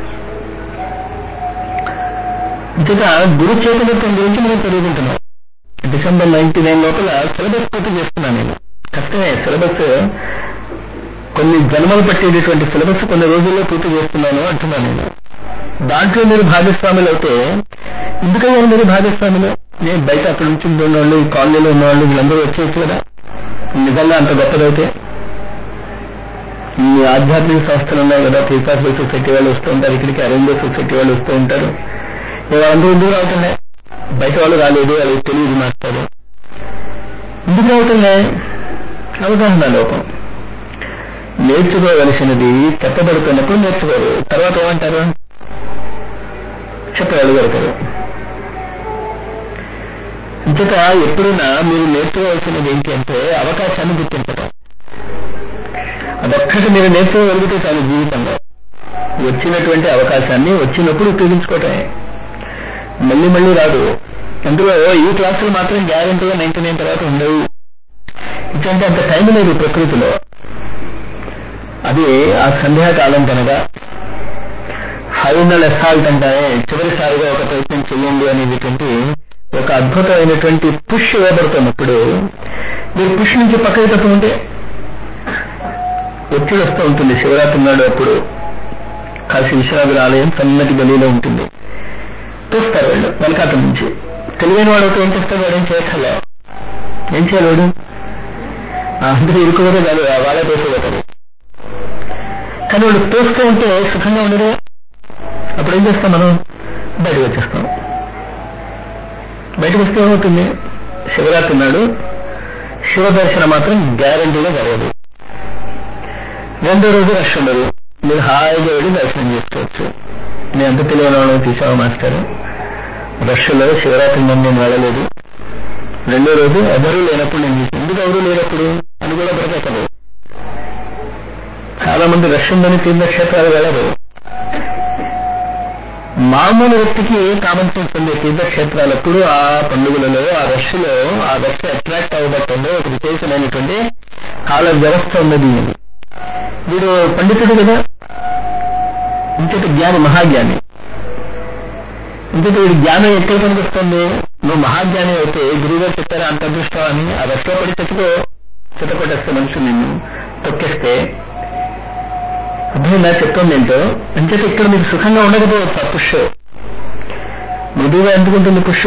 ఇంకట గురు చైతన్యత్వం గురించి మనం చదువుకుంటున్నాం డిసెంబర్ నైన్టీ నైన్ లోపల సిలబస్ పూర్తి చేస్తున్నాను నేను కష్టమే సిలబస్ కొన్ని జన్మలు పట్టేటటువంటి సిలబస్ కొన్ని రోజుల్లో పూర్తి చేస్తున్నాను అంటున్నాను నేను దాంట్లో మీరు భాగస్వాములు అయితే ఎందుకయ్యారు మీరు భాగస్వాములు నేను బయట అక్కడ నుంచి ఉన్నవాళ్ళు ఈ కాలనీలో ఉన్నవాళ్ళు వీళ్ళందరూ వచ్చేయచ్చు కదా నిజంగా అంత గొప్పదైతే ఈ ఆధ్యాత్మిక సంస్థలు ఉన్నాయి కదా థియోసాఫికల్ సొసైటీ వాళ్ళు వస్తూ ఉంటారు ఇక్కడికి అరేంజర్ సొసైటీ వాళ్ళు వస్తూ ఉంటారు వాళ్ళందరూ ఎందుకు రావుతున్నాయి బయట వాళ్ళు రాలేదు వాళ్ళకి తెలియదు మాస్టారు ఎందుకు రావుతున్నాయి అవగాహన లోపం నేర్చుకోవలసినది చెప్పబడుతున్నప్పుడు నేర్చుకోరు తర్వాత ఏమంటారు చెప్పగలుగుతారు ఇంతట ఎప్పుడైనా మీరు నేర్చుకోవాల్సినది ఏంటి అంటే అవకాశాన్ని గుర్తించడం అదొక్కటి మీరు నేర్చుకోగలిగితే చాలు జీవితంలో వచ్చినటువంటి అవకాశాన్ని వచ్చినప్పుడు ఉపయోగించుకోవటమే మళ్ళీ మళ్ళీ రాదు అందులో ఈ క్లాసులు మాత్రం గ్యారంటీగా నైన్టీ నైన్ తర్వాత ఉండవు ఎందుకంటే అంత టైం లేదు ప్రకృతిలో అది ఆ సంధ్యాకాలం కనుక ఫైనల్ అసాల్ట్ అంటారే చివరిసారిగా ఒక ప్రయత్నం చేయండి అనేటువంటి ఒక అద్భుతమైనటువంటి పుష్ ఇవ్వబడుతున్నప్పుడు మీరు పుష్ నుంచి పక్కకి తప్పుకుంటే ఒత్తిడి వస్తూ ఉంటుంది శివరాత్రి నాడు అప్పుడు కాశీ విశ్వనాథుల ఆలయం సన్నటి గలీలో ఉంటుంది చూస్తారు వాళ్ళు వెనకాత నుంచి తెలివైన వాడు ఒకటి ఏం చేస్తాడు వాడు ఏం చేయక్కర్లే ఏం చేయాలి వాడు అందరూ ఇరుకుపోతే కాదు వాళ్ళే తోసిపోతారు కానీ వాడు తోస్తూ ఉంటే సుఖంగా ఉండదు అప్పుడు ఏం చేస్తాం మనం బయటకు వచ్చేస్తాం బయటకు వస్తే ఏమవుతుంది శివరాత్రి నాడు శివ దర్శనం మాత్రం గ్యారంటీగా జరగదు రెండో రోజు రష్ ఉండదు మీరు హాయిగా వెళ్ళి దర్శనం చేసుకోవచ్చు నేను ఎంత తెలియని వాళ్ళని తీసావా మాస్టర్ రష్లో శివరాత్రి నుండి నేను వెళ్ళలేదు రెండో రోజు ఎవరూ లేనప్పుడు నేను చూసాను ఎందుకు ఎవరూ లేనప్పుడు అని కూడా బ్రతకదు చాలా మంది రష్ ఉందని తీర్థక్షేత్రాలు వెళ్ళరు మామూలు వ్యక్తికి కామన్ సెన్స్ ఉంది తీర్థక్షేత్రాలప్పుడు ఆ పండుగలలో ఆ రష్లో ఆ రష్ అట్రాక్ట్ అవ్వబట్టంలో ఒక విశేషమైనటువంటి కాల వ్యవస్థ ఉన్నది వీడు పండితుడు కదా ఇంతటి జ్ఞాని మహాజ్ఞాని ఇంతటి వీడి జ్ఞానం ఎక్కడ కనిపిస్తుంది నువ్వు మహాజ్ఞాని అయితే గురువుగారు చెప్పారా అంత అదృష్టం అని ఆ రష్లో పడి చెట్టుకో చితకొట్టేస్తే మనుషులు నిన్ను తొక్కేస్తే అర్థమైందా చెప్తుంది ఏంటో అంచేత ఇక్కడ మీకు సుఖంగా ఉండకపోవచ్చు ఆ పుష్ మృదువుగా ఎందుకుంటుంది పుష్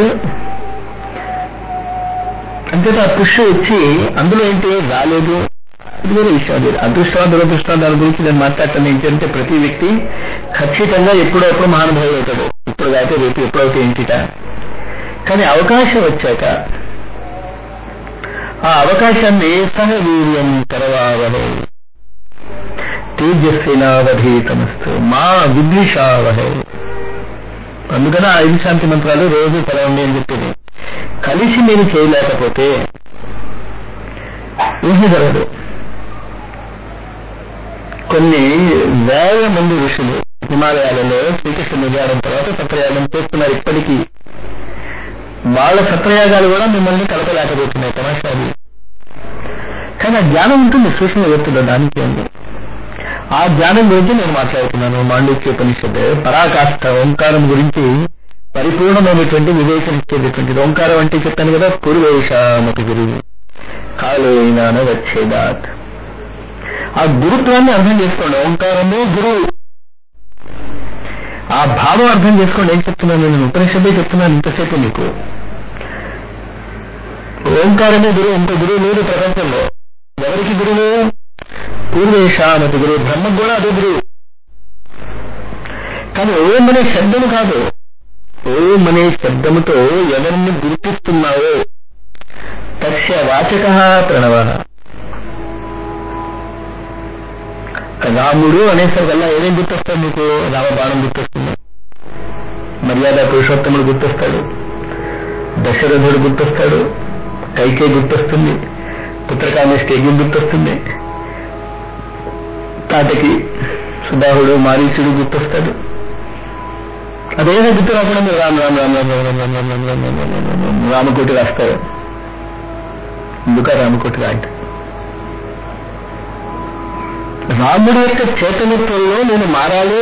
అంచేత ఆ పుష్ వచ్చి అందులో ఏంటి రాలేదు ఇది వేరే విషయం అది అదృష్టం దురదృష్టం దాని గురించి నేను మాట్లాడతాను ఏంటంటే ప్రతి వ్యక్తి ఖచ్చితంగా ఎప్పుడో అప్పుడు మహానుభావులు అవుతాడు ఇప్పుడు కాకపోతే రేపు ఎప్పుడైతే ఏంటిట కానీ అవకాశం వచ్చాక ఆ అవకాశాన్ని సహవీర్యం తెరవావహే తేజస్వినావధీతమస్తు మా విద్విషావహే అందుకని ఆ ఐదు శాంతి మంత్రాలు రోజు చదవండి అని చెప్పింది కలిసి మీరు చేయలేకపోతే ఏమీ జరగదు కొన్ని వేల మంది ఋషులు హిమాలయాలలో శ్రీకృష్ణ నిర్యాణం తర్వాత సత్రయాగం చేస్తున్నారు ఇప్పటికీ వాళ్ళ సత్రయాగాలు కూడా మిమ్మల్ని కలపలేకపోతున్నాయి తమాషాది కానీ ఆ జ్ఞానం ఉంటుంది సూక్ష్మ వ్యక్తులు దానికి ఉంది ఆ జ్ఞానం గురించి నేను మాట్లాడుతున్నాను మాండూక్యోపనిషత్తు పరాకాష్ఠ ఓంకారం గురించి పరిపూర్ణమైనటువంటి వివేచన ఇచ్చేటటువంటిది ఓంకారం అంటే చెప్పాను కదా పూర్వేశామతి గురువు కాలేనాన వచ్చేదాత్ ఆ గురుత్వాన్ని అర్థం చేసుకోండి ఓంకారమే గురువు ఆ భావం అర్థం చేసుకోండి ఏం చెప్తున్నాను నేను ఉపనిషత్తే చెప్తున్నాను ఇంతసేపు మీకు ఓంకారమే గురువు ఇంత గురువు లేదు ప్రపంచంలో ఎవరికి గురువు పూర్వేశామతి గురువు బ్రహ్మకు కూడా అదే గురువు కానీ ఓం అనే శబ్దము కాదు ఓం అనే శబ్దముతో ఎవరిని గుర్తిస్తున్నావో తస్య వాచక ప్రణవ రాముడు అనేసరికల్లా ఏమేం గుర్తొస్తాడు మీకు రామబాణం గుర్తొస్తుంది మర్యాద పురుషోత్తముడు గుర్తొస్తాడు దశరథుడు గుర్తొస్తాడు కైకే గుర్తొస్తుంది పుత్రకామేష్టి యజ్ఞం గుర్తొస్తుంది తాటకి సుబాహుడు మారీచుడు గుర్తొస్తాడు అదేదో గుర్తు రాకుండా మీరు రామ్ రామ్ రామ్ రామ్ రామ్ రామ్ రామ్ రామ్ రామ్ రామ్ రామ్ రామ్ రామ్ రామ్ రామకోటి రాస్తారు ఎందుక రామకోటి రాయండి రాముడి యొక్క చేతనత్వంలో నేను మారాలి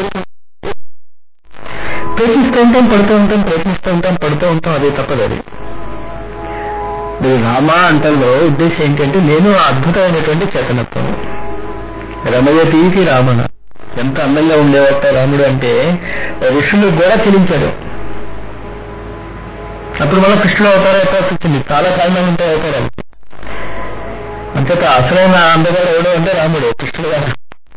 ప్రయత్నిస్తూ ఉంటాం పడుతూ ఉంటాం ప్రయత్నిస్తూ ఉంటాం పడుతూ ఉంటాం అదే తప్పదు అది మీరు రామ అంటల్లో ఉద్దేశం ఏంటంటే నేను ఆ అద్భుతమైనటువంటి చేతనత్వం రమయతీతి రామణ ఎంత అందంగా ఉండేవాట రాముడు అంటే ఋషులు కూడా చెలించాడు అప్పుడు మళ్ళీ కృష్ణుడు అవతారం అయిపోవాల్సి వచ్చింది చాలా కారణాలు ఉంటాయి అవతారాలకి అంతేత అసలైన అందగాడు ఎవడు అంటే రాముడు కృష్ణుడు గారు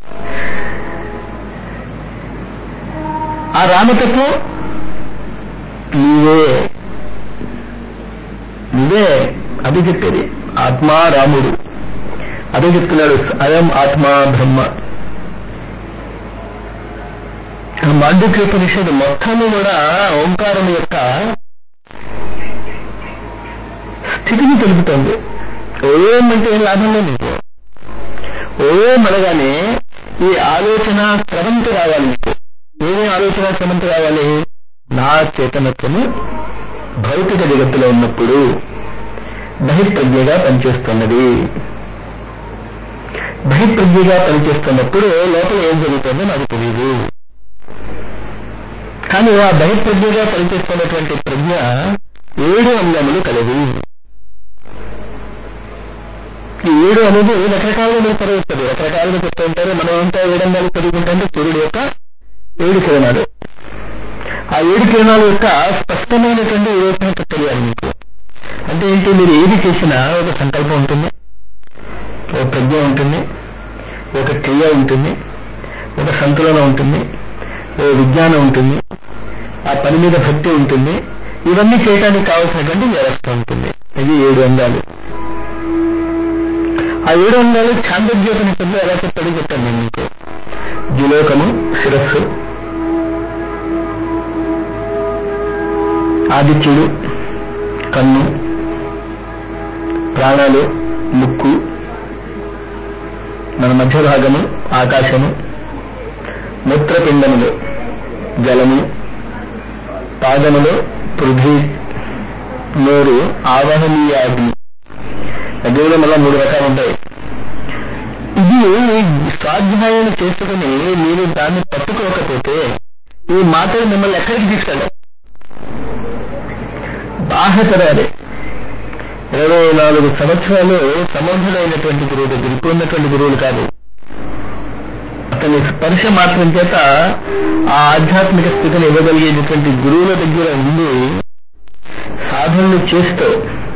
ఆ రామతత్వం నీవే నువ్వే అది చెప్పేది ఆత్మా రాముడు అదే చెప్తున్నాడు అయం ఆత్మా బ్రహ్మ మాండూక్యోపనిషత్తు మొత్తము కూడా ఓంకారం యొక్క స్థితిని తెలుపుతోంది ఓం అంటే ఏం లాభం లేదు నీకు ఓం అనగానే ఈ ఆలోచన స్రవంతి రావాలి నీకు ఏమి ఆలోచన స్రవంతి రావాలి నా చేతనత్వము భౌతిక జగత్తులో ఉన్నప్పుడు బహిర్ప్రజ్ఞగా పనిచేస్తున్నది బహిర్ప్రజ్ఞగా పనిచేస్తున్నప్పుడు లోపల ఏం జరుగుతుందో నాకు తెలియదు కానీ ఆ బహిర్ప్రజ్ఞగా పనిచేస్తున్నటువంటి ప్రజ్ఞ ఏడు అంగములు కలదు ఈ ఏడు అనేది రకరకాలుగా మీరు చదువుతుంది రకరకాలుగా చెప్తూ ఉంటారు మనం ఏంటో ఏడంగాలు చదువుకుంటే సూర్యుడు యొక్క ఏడు కిరణాలు ఆ ఏడు కిరణాల యొక్క స్పష్టమైనటువంటి వివేచన తెలియాలి మీకు అంటే ఏంటి మీరు ఏది చేసినా ఒక సంకల్పం ఉంటుంది ఒక ప్రజ్ఞ ఉంటుంది ఒక క్రియ ఉంటుంది ఒక సంతులనం ఉంటుంది ఓ విజ్ఞానం ఉంటుంది ఆ పని మీద భక్తి ఉంటుంది ఇవన్నీ చేయడానికి కావలసినటువంటి వ్యవస్థ ఉంటుంది ఇది ఏడు అంగాలు ఆ ఏడు అంగాలు ఛాందోద్యోపనిషత్తులో ఎలా చెప్తాడో చెప్తాను నేను మీకు ద్యులోకము శిరస్సు ఆదిత్యుడు కన్ను ప్రాణాలు ముక్కు మన మధ్య భాగము ఆకాశము మూత్రపిండములు జలము పాదములు పృథ్వీ నోరు ఆవహనీయ అగ్ని అగ్నిలో మళ్ళా మూడు రకాలు ఉంటాయి ఇది స్వాధ్యాయం చేసుకుని మీరు దాన్ని పట్టుకోకపోతే ఈ మాటలు మిమ్మల్ని ఎక్కడికి తీసుకెళ్ళాలి బాహ్యతరాలే ఇరవై నాలుగు సంవత్సరాలు సమర్థుడైనటువంటి గురువు దగ్గర ఇప్పుడు ఉన్నటువంటి గురువులు కాదు అతని స్పర్శ మాత్రం చేత ఆ ఆధ్యాత్మిక స్థితిని ఇవ్వగలిగేటటువంటి గురువుల దగ్గర ఉండి సాధనలు చేస్తూ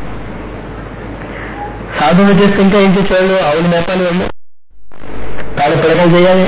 సాధన చేస్తే ఇంకా ఏం చేసేవాళ్ళు ఆవులు మేపాలి వాళ్ళు తాళ పిడకలు చేయాలి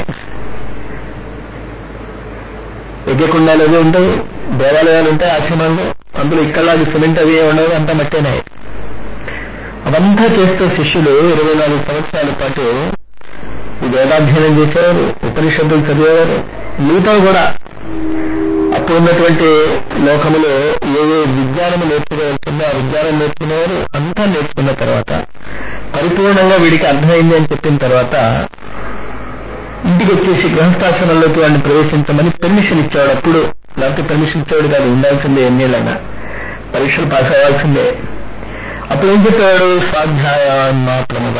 యజ్ఞకుండాలు అవి ఉంటాయి దేవాలయాలు ఉంటాయి ఆశ్రమాల్లో అందులో ఇక్కడలాగా సిమెంట్ అవి ఉండవు అంతా మట్టేనాయి అవంతా చేస్తూ శిష్యులు ఇరవై నాలుగు సంవత్సరాల పాటు వేదాధ్యయనం చేసేవారు ఉపనిషత్తులు చదివేవారు మిగతా కూడా అప్పుడు ఉన్నటువంటి లోకములో ఏ ఏ విజ్ఞానము నేర్చుకోవాల్సిందో ఆ విజ్ఞానం నేర్చుకునేవారు అంతా నేర్చుకున్న తర్వాత పరిపూర్ణంగా వీడికి అర్థమైంది అని చెప్పిన తర్వాత ఇంటికి వచ్చేసి గృహస్థాశ్రమంలోకి వాడిని ప్రవేశించమని పెర్మిషన్ ఇచ్చేవాడు అప్పుడు లేకపోతే పెర్మిషన్ ఇచ్చేవాడు కాదు ఉండాల్సిందే ఎన్నేళ్ళైనా పరీక్షలు పాస్ అవ్వాల్సిందే అప్పుడు ఏం చెప్పేవాడు స్వాధ్యాయ మాత్రముగా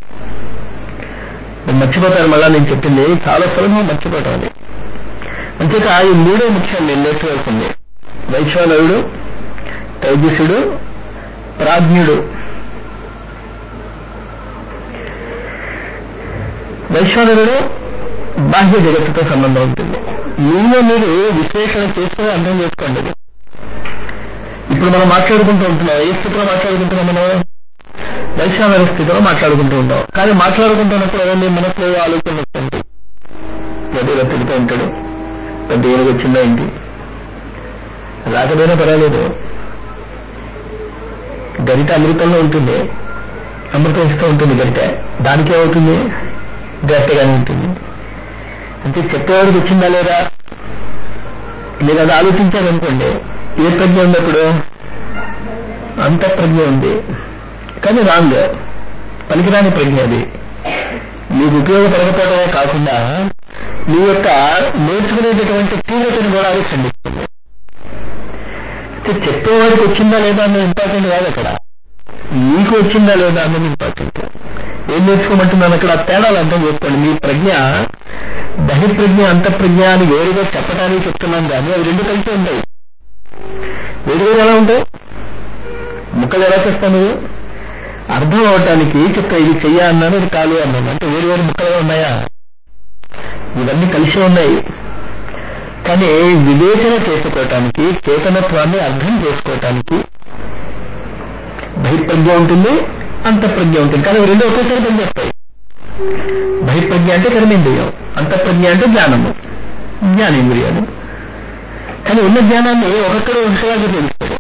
మీరు మర్చిపోతారు మళ్ళా నేను చెప్పింది చాలా సులభం మర్చిపోవటం అది అంతేకా ఈ మూడో ముఖ్యం నేను నేర్చుకోవాల్సింది వైశ్వానరుడు తైజసుడు ప్రాజ్ఞుడు వైశ్వానరుడు బాహ్య జగత్తుతో సంబంధం ఉంటుంది మీలో మీరు విశ్లేషణ చేసుకుని అర్థం చేసుకోండి ఇది. ఇప్పుడు మనం మాట్లాడుకుంటూ ఉంటున్నాం ఏ స్థితిలో మాట్లాడుకుంటున్నాం మనం వైశ్వానర స్థితిలో మాట్లాడుకుంటూ ఉంటాం కానీ మాట్లాడుకుంటున్నప్పుడు అవన్నీ మనసులో ఆలోచనలు వస్తుంటాయి ఏదో తిరుగుతూ ఉంటాడు పెద్ద ఏనుగు వచ్చిందా ఏంటి రాకపోయినా పర్వాలేదు గరిట అమృతంలో ఉంటుంది అమృతం ఇస్తూ ఉంటుంది గరిట దానికి ఏమవుతుంది గట్టిగానే ఉంటుంది అంటే చెప్పేవాడికి వచ్చిందా లేదా మీరు అది ఆలోచించారనుకోండి ఏ ప్రజ్ఞ ఉన్నప్పుడు అంత ప్రజ్ఞ ఉంది కానీ రాంగ్ పనికిరాని ప్రజ్ఞ అది మీకు ఉపయోగపడకపోవడమే కాకుండా మీ యొక్క నేర్చుకునేటటువంటి తీవ్రతను కూడా అది ఖండిస్తుంది అయితే చెప్పేవాడికి వచ్చిందా లేదా అన్నది ఇంపార్టెంట్ కాదు అక్కడ మీకు వచ్చిందా లేదా అన్నది ఇంపార్టెంట్ ఏం నేర్చుకోమంటున్నాను అక్కడ ఆ తేడాలు అర్థం చేసుకోండి మీ ప్రజ్ఞ బహిర్ప్రజ్ఞ అంతఃప్రజ్ఞ అని వేరుగా చెప్పడానికి చెప్తున్నాను కానీ అవి రెండు కలిసి ఉంటాయి వేరువేరు ఎలా ఉంటాయి ముక్కలు ఎలా చేస్తాను నువ్వు అర్థం అవటానికి చెప్తా ఇది చెయ్య అన్నాను ఇది కాలు అన్నాను అంటే వేరు వేరు ముక్కలుగా ఉన్నాయా ఇవన్నీ కలిసి ఉన్నాయి కానీ వివేచన చేసుకోవటానికి చేతనత్వాన్ని అర్థం చేసుకోవటానికి బహిర్ప్రజ్ఞ ఉంటుంది అంతఃప్రజ్ఞ ఉంటుంది కానీ ఇవి రెండు ఒకేసారి పనిచేస్తాయి బహిర్ప్రజ్ఞ అంటే కర్మేంద్రియం అంతఃప్రజ్ఞ అంటే జ్ఞానము జ్ఞానేంద్రియాలు కానీ ఉన్న జ్ఞానాన్ని ఒక్కొక్కరు ఒకసారి తెలుస్తాడు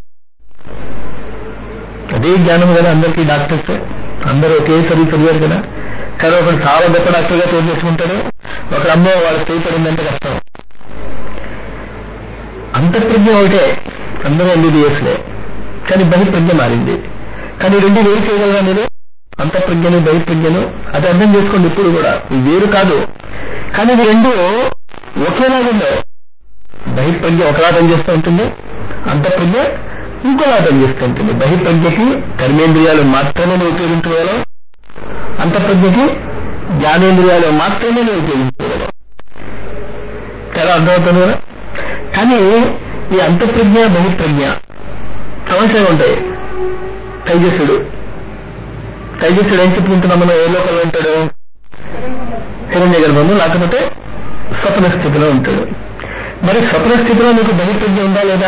అదే జ్ఞానం కదా అందరికీ డాక్టర్స్ అందరూ ఒకేసారి చదివారు కదా కానీ ఒకడు చాలా గొప్ప డాక్టర్గా పేరు చేసుకుంటాడు ఒకడు అమ్మో వాళ్ళ చేయి పడిందంటే కష్టం అంతఃప్రజ్ఞ ఒకటే అందరూ ఎంబీబీఎస్లే కానీ బహిర్ప్రజ్ఞ మారింది కానీ రెండు వేరు చేయగలరా మీరు అంతఃప్రజ్ఞను బహిర్ప్రజ్ఞను అది అర్థం చేసుకోండి ఇప్పుడు కూడా ఇవి వేరు కాదు కానీ ఇవి రెండు ఒకేలాగా ఉండవు బహిర్ప్రజ్ఞ ఒకలా పనిచేస్తూ ఉంటుంది అంతఃప్రజ్ఞ ఇంకోలా పనిచేస్తూ ఉంటుంది బహిర్ప్రజ్ఞకి కర్మేంద్రియాలు మాత్రమే నువ్వు ఉపయోగించగలవు అంతఃప్రజ్ఞకి జ్ఞానేంద్రియాలు మాత్రమే నువ్వు ఉపయోగించగలవు చాలా అర్థమవుతుంది కదా కానీ ఈ అంతఃప్రజ్ఞ బహిర్ప్రజ్ఞ సమస్యలు ఉంటాయి తైజస్సుడు తైజస్సుడు ఏం చెప్పుకుంటున్నాం మనం ఏ లోకంలో ఉంటాడు హిరణ్య గర్భము లేకపోతే స్వప్న స్థితిలో ఉంటాడు మరి స్వప్న స్థితిలో నీకు బహిర్ప్రజ్ఞ ఉందా లేదా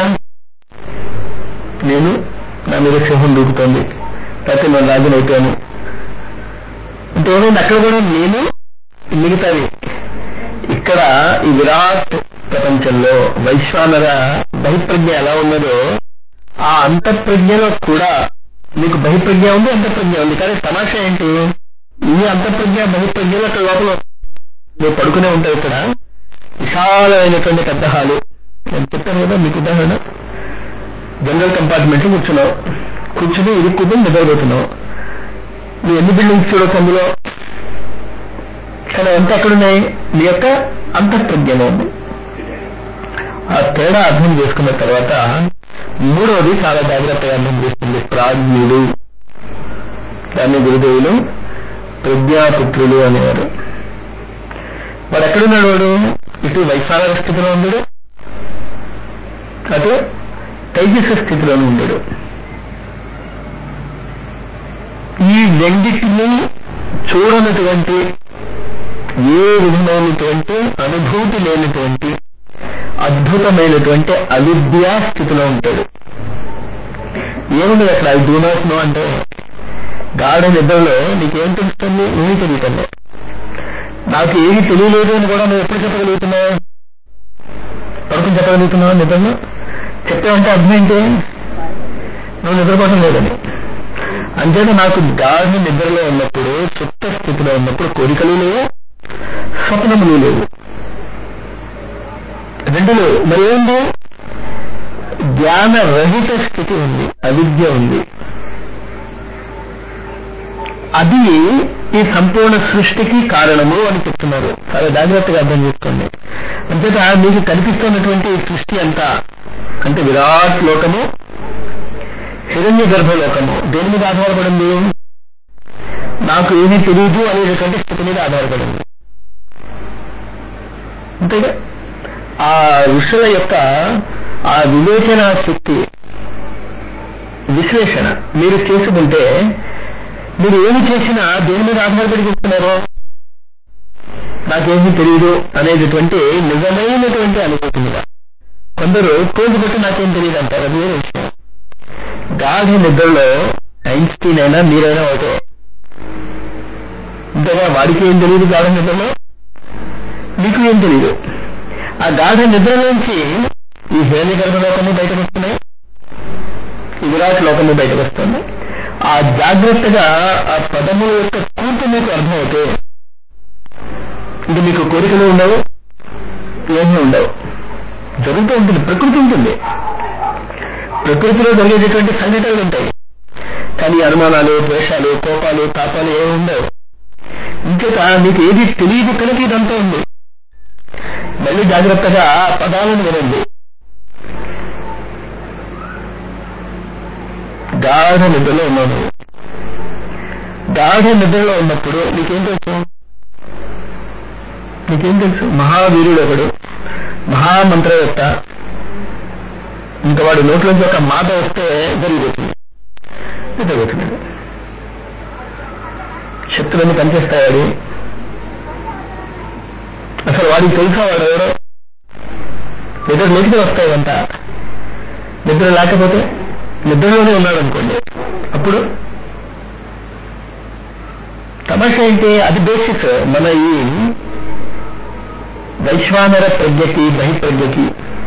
నేను నా మీద సింహం దూకుతోంది లేకపోతే నేను రాజునైపోయాను అంటే ఏమైంది అక్కడ కూడా నేను మిగతావి ఇక్కడ ఈ విరాట్ ప్రపంచంలో వైశ్వానర బహిప్రజ్ఞ ఎలా ఉన్నదో ఆ అంతఃప్రజ్ఞలో కూడా మీకు బహిప్రజ్ఞ ఉంది అంతఃప్రజ్ఞ ఉంది కానీ తమాషా ఏంటి ఈ అంతఃప్రజ్ఞ బహిప్రజ్ఞలో అక్కడ లోపల నువ్వు పడుకునే ఉంటావు ఇక్కడ విశాలమైనటువంటి పెద్ద హాలు నేను చెప్పాను కదా మీకు ఉదాహరణ జనరల్ కంపార్ట్మెంట్ కూర్చున్నావు కూర్చుని ఇరుక్కుని నిద్రపోతున్నావు నువ్వు ఎన్ని బిల్డింగ్స్ చూడొచ్చు అందులో కానీ అంతా ఎక్కడున్నాయి నీ యొక్క అంతఃప్రజ్ఞలో ఉంది ఆ తేడా అర్థం చేసుకున్న తర్వాత మూడవది చాలా జాగ్రత్తగా అర్థం చేస్తుంది ప్రాజ్ఞుడు దాన్ని గురుదేవులు ప్రజ్ఞాపుత్రులు అనేవారు వాడు ఎక్కడున్నాడు వాడు ఇటు వైశాల స్థితిలో ఉన్నాడు అటు తైజస స్థితిలో ఉన్నాడు ఈ రెండింటిని చూడనటువంటి ఏ విధమైనటువంటి అనుభూతి లేనటువంటి అద్భుతమైనటువంటి అవిద్యా స్థితిలో ఉంటాడు ఏముంది అక్కడ ఐ డూ నాట్ నో అంటే గాఢ నిద్రలో నీకేం తెలుస్తుంది ఏమీ తెలియటంలే నాకు ఏమీ తెలియలేదు అని కూడా నువ్వు ఎప్పుడు చెప్పగలుగుతున్నావు పడుకుని చెప్పగలుగుతున్నావు నిద్రలో చెప్పావంటే అర్థం ఏంటి నువ్వు నిద్రపోవటం లేదని అంతేనా నాకు గాఢ నిద్రలో ఉన్నప్పుడు సుప్త స్థితిలో ఉన్నప్పుడు కోరికలు లేవు స్వప్నములు లేవు రెండు లేవు మరి ఏంటి జ్ఞాన రహిత స్థితి ఉంది అవిద్య ఉంది అది ఈ సంపూర్ణ సృష్టికి కారణము అని చెప్తున్నారు చాలా జాగ్రత్తగా అర్థం చేసుకోండి అంతేత మీకు కనిపిస్తున్నటువంటి ఈ సృష్టి అంతా అంటే విరాట్ లోకము హిరణ్య గర్భలోకము దేని మీద ఆధారపడింది నాకు ఏమీ తెలియదు అనేటటువంటి స్థితి మీద ఆధారపడింది అంతేగా ఆ ఋషుల యొక్క ఆ వివేచన శక్తి విశ్లేషణ మీరు చేసుకుంటే మీరు ఏమి చేసినా దేని మీద ఆధారపడి చెప్తున్నారు నాకేమీ తెలియదు అనేటటువంటి నిజమైనటువంటి అనుభూతి మీద కొందరు కోల్డ్ పెట్టి నాకేం తెలియదు అంటారు అది వేరే విషయం గాఢ నిద్రలో ఐన్స్టీన్ అయినా మీరైనా ఒకటే అంతేగా వాడికి ఏం తెలియదు గాఢ నిద్రలో మీకు ఏం తెలియదు ఆ గాఢ నిద్రలోంచి ఈ హేళి గర్భలోకము బయటకు వస్తున్నాయి ఈ విరాట్ లోకము బయటకు వస్తుంది ఆ జాగ్రత్తగా ఆ పదముల యొక్క కూర్పు మీకు అర్థమవుతే ఇది మీకు కోరికలు ఉండవు ఏమీ ఉండవు జరుగుతూ ఉంటుంది ప్రకృతి ఉంటుంది ప్రకృతిలో జరిగేటటువంటి సంఘటనలు ఉంటాయి కానీ అనుమానాలు ద్వేషాలు కోపాలు తాపాలు ఏమి ఉండవు ఇంకేత మీకు ఏది తెలియదు కనుక ఇదంతా ఉంది మళ్ళీ జాగ్రత్తగా ఆ పదాలను వినండి గాఢ నిద్రలో ఉన్నాను గాఢ నిద్రలో ఉన్నప్పుడు నీకేం తెలుసు నీకేం తెలుసు మహావీరుడు ఒకడు మహామంత్రవేత్త ఇంకా వాడు నోట్లోంచి ఒక మాట వస్తే జరిగిపోతుంది నిద్రపోతున్నాడు శక్తులన్నీ పనిచేస్తాడు అసలు వాడికి తెలుసా వాడు ఎవరో నిద్ర లేకపోతే వస్తాయంట నిద్ర లేకపోతే నిద్రలోనే ఉన్నాడు అనుకోండి అప్పుడు తమాషా ఏంటి అది బేసిస్ మన ఈ వైశ్వానర ప్రజ్ఞకి బహిప్రజ్ఞకి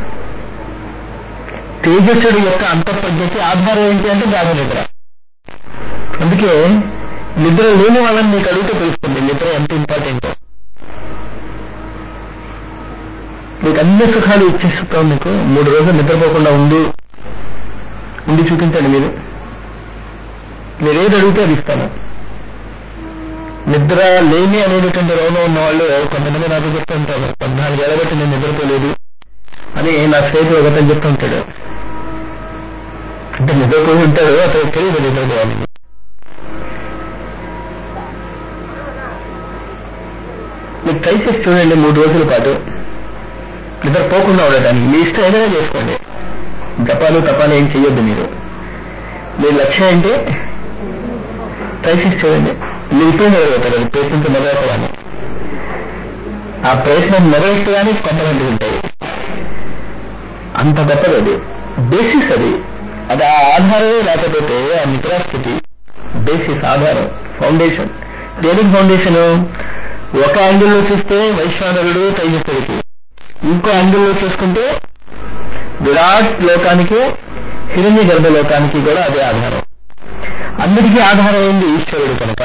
తేజస్సుడు యొక్క అంతఃప్రజ్ఞకి ఆధారం ఏంటి అంటే గాఢ నిద్ర అందుకే నిద్ర లేని వాళ్ళని మీకు అడిగితే తెలుస్తుంది నిద్ర ఎంత ఇంపార్టెంట్ మీకు అన్ని సుఖాలు ఇచ్చేస్తాం మీకు మూడు రోజులు నిద్రపోకుండా ఉండు ఉండి చూపించండి మీరు మీరేది అడిగితే అది ఇస్తాను నిద్ర లేని అనేటటువంటి రోగం ఉన్న వాళ్ళు కొంతమంది నాకు చెప్తూ ఉంటారు పద్నాలుగేళ్ల బట్టి నేను నిద్రపోలేదు అని నా స్నేహితుడు ఒకతను చెప్తూ ఉంటాడు అంటే నిద్రపోయి ఉంటాడు అతను తెలియదు నిద్రపోవాలని మీరు ట్రై చేసి చూడండి మూడు రోజుల పాటు నిద్రపోకుండా ఉండటానికి మీ ఇష్టం ఏదైనా చేసుకోండి జపాలు తపాలు ఏం చెయ్యొద్దు మీరు మీ లక్ష్యం ఏంటి ట్రై చేసి చూడండి మీరు ఇప్పుడే నెరవేరుతారు అది ప్రయత్నంతో నెరవేర్చగానే ఆ ప్రయత్నం నెరవేర్చగానే కొంతమంది ఉంటాయి అంత గొప్పది అది బేసిస్ అది అది ఆ ఆధారమే లేకపోతే ఆ నిద్రాస్థితి బేసిస్ ఆధారం ఫౌండేషన్ దేనికి ఫౌండేషన్ ఒక యాంగిల్లో చూస్తే వైశ్వానరుడు తైజస్సుడికి ఇంకో యాంగిల్లో చూసుకుంటే విరాట్ లోకానికి హిరణ్య గర్భ లోకానికి కూడా అదే ఆధారం అందరికీ ఆధారం ఏంది ఈశ్వరుడు కనుక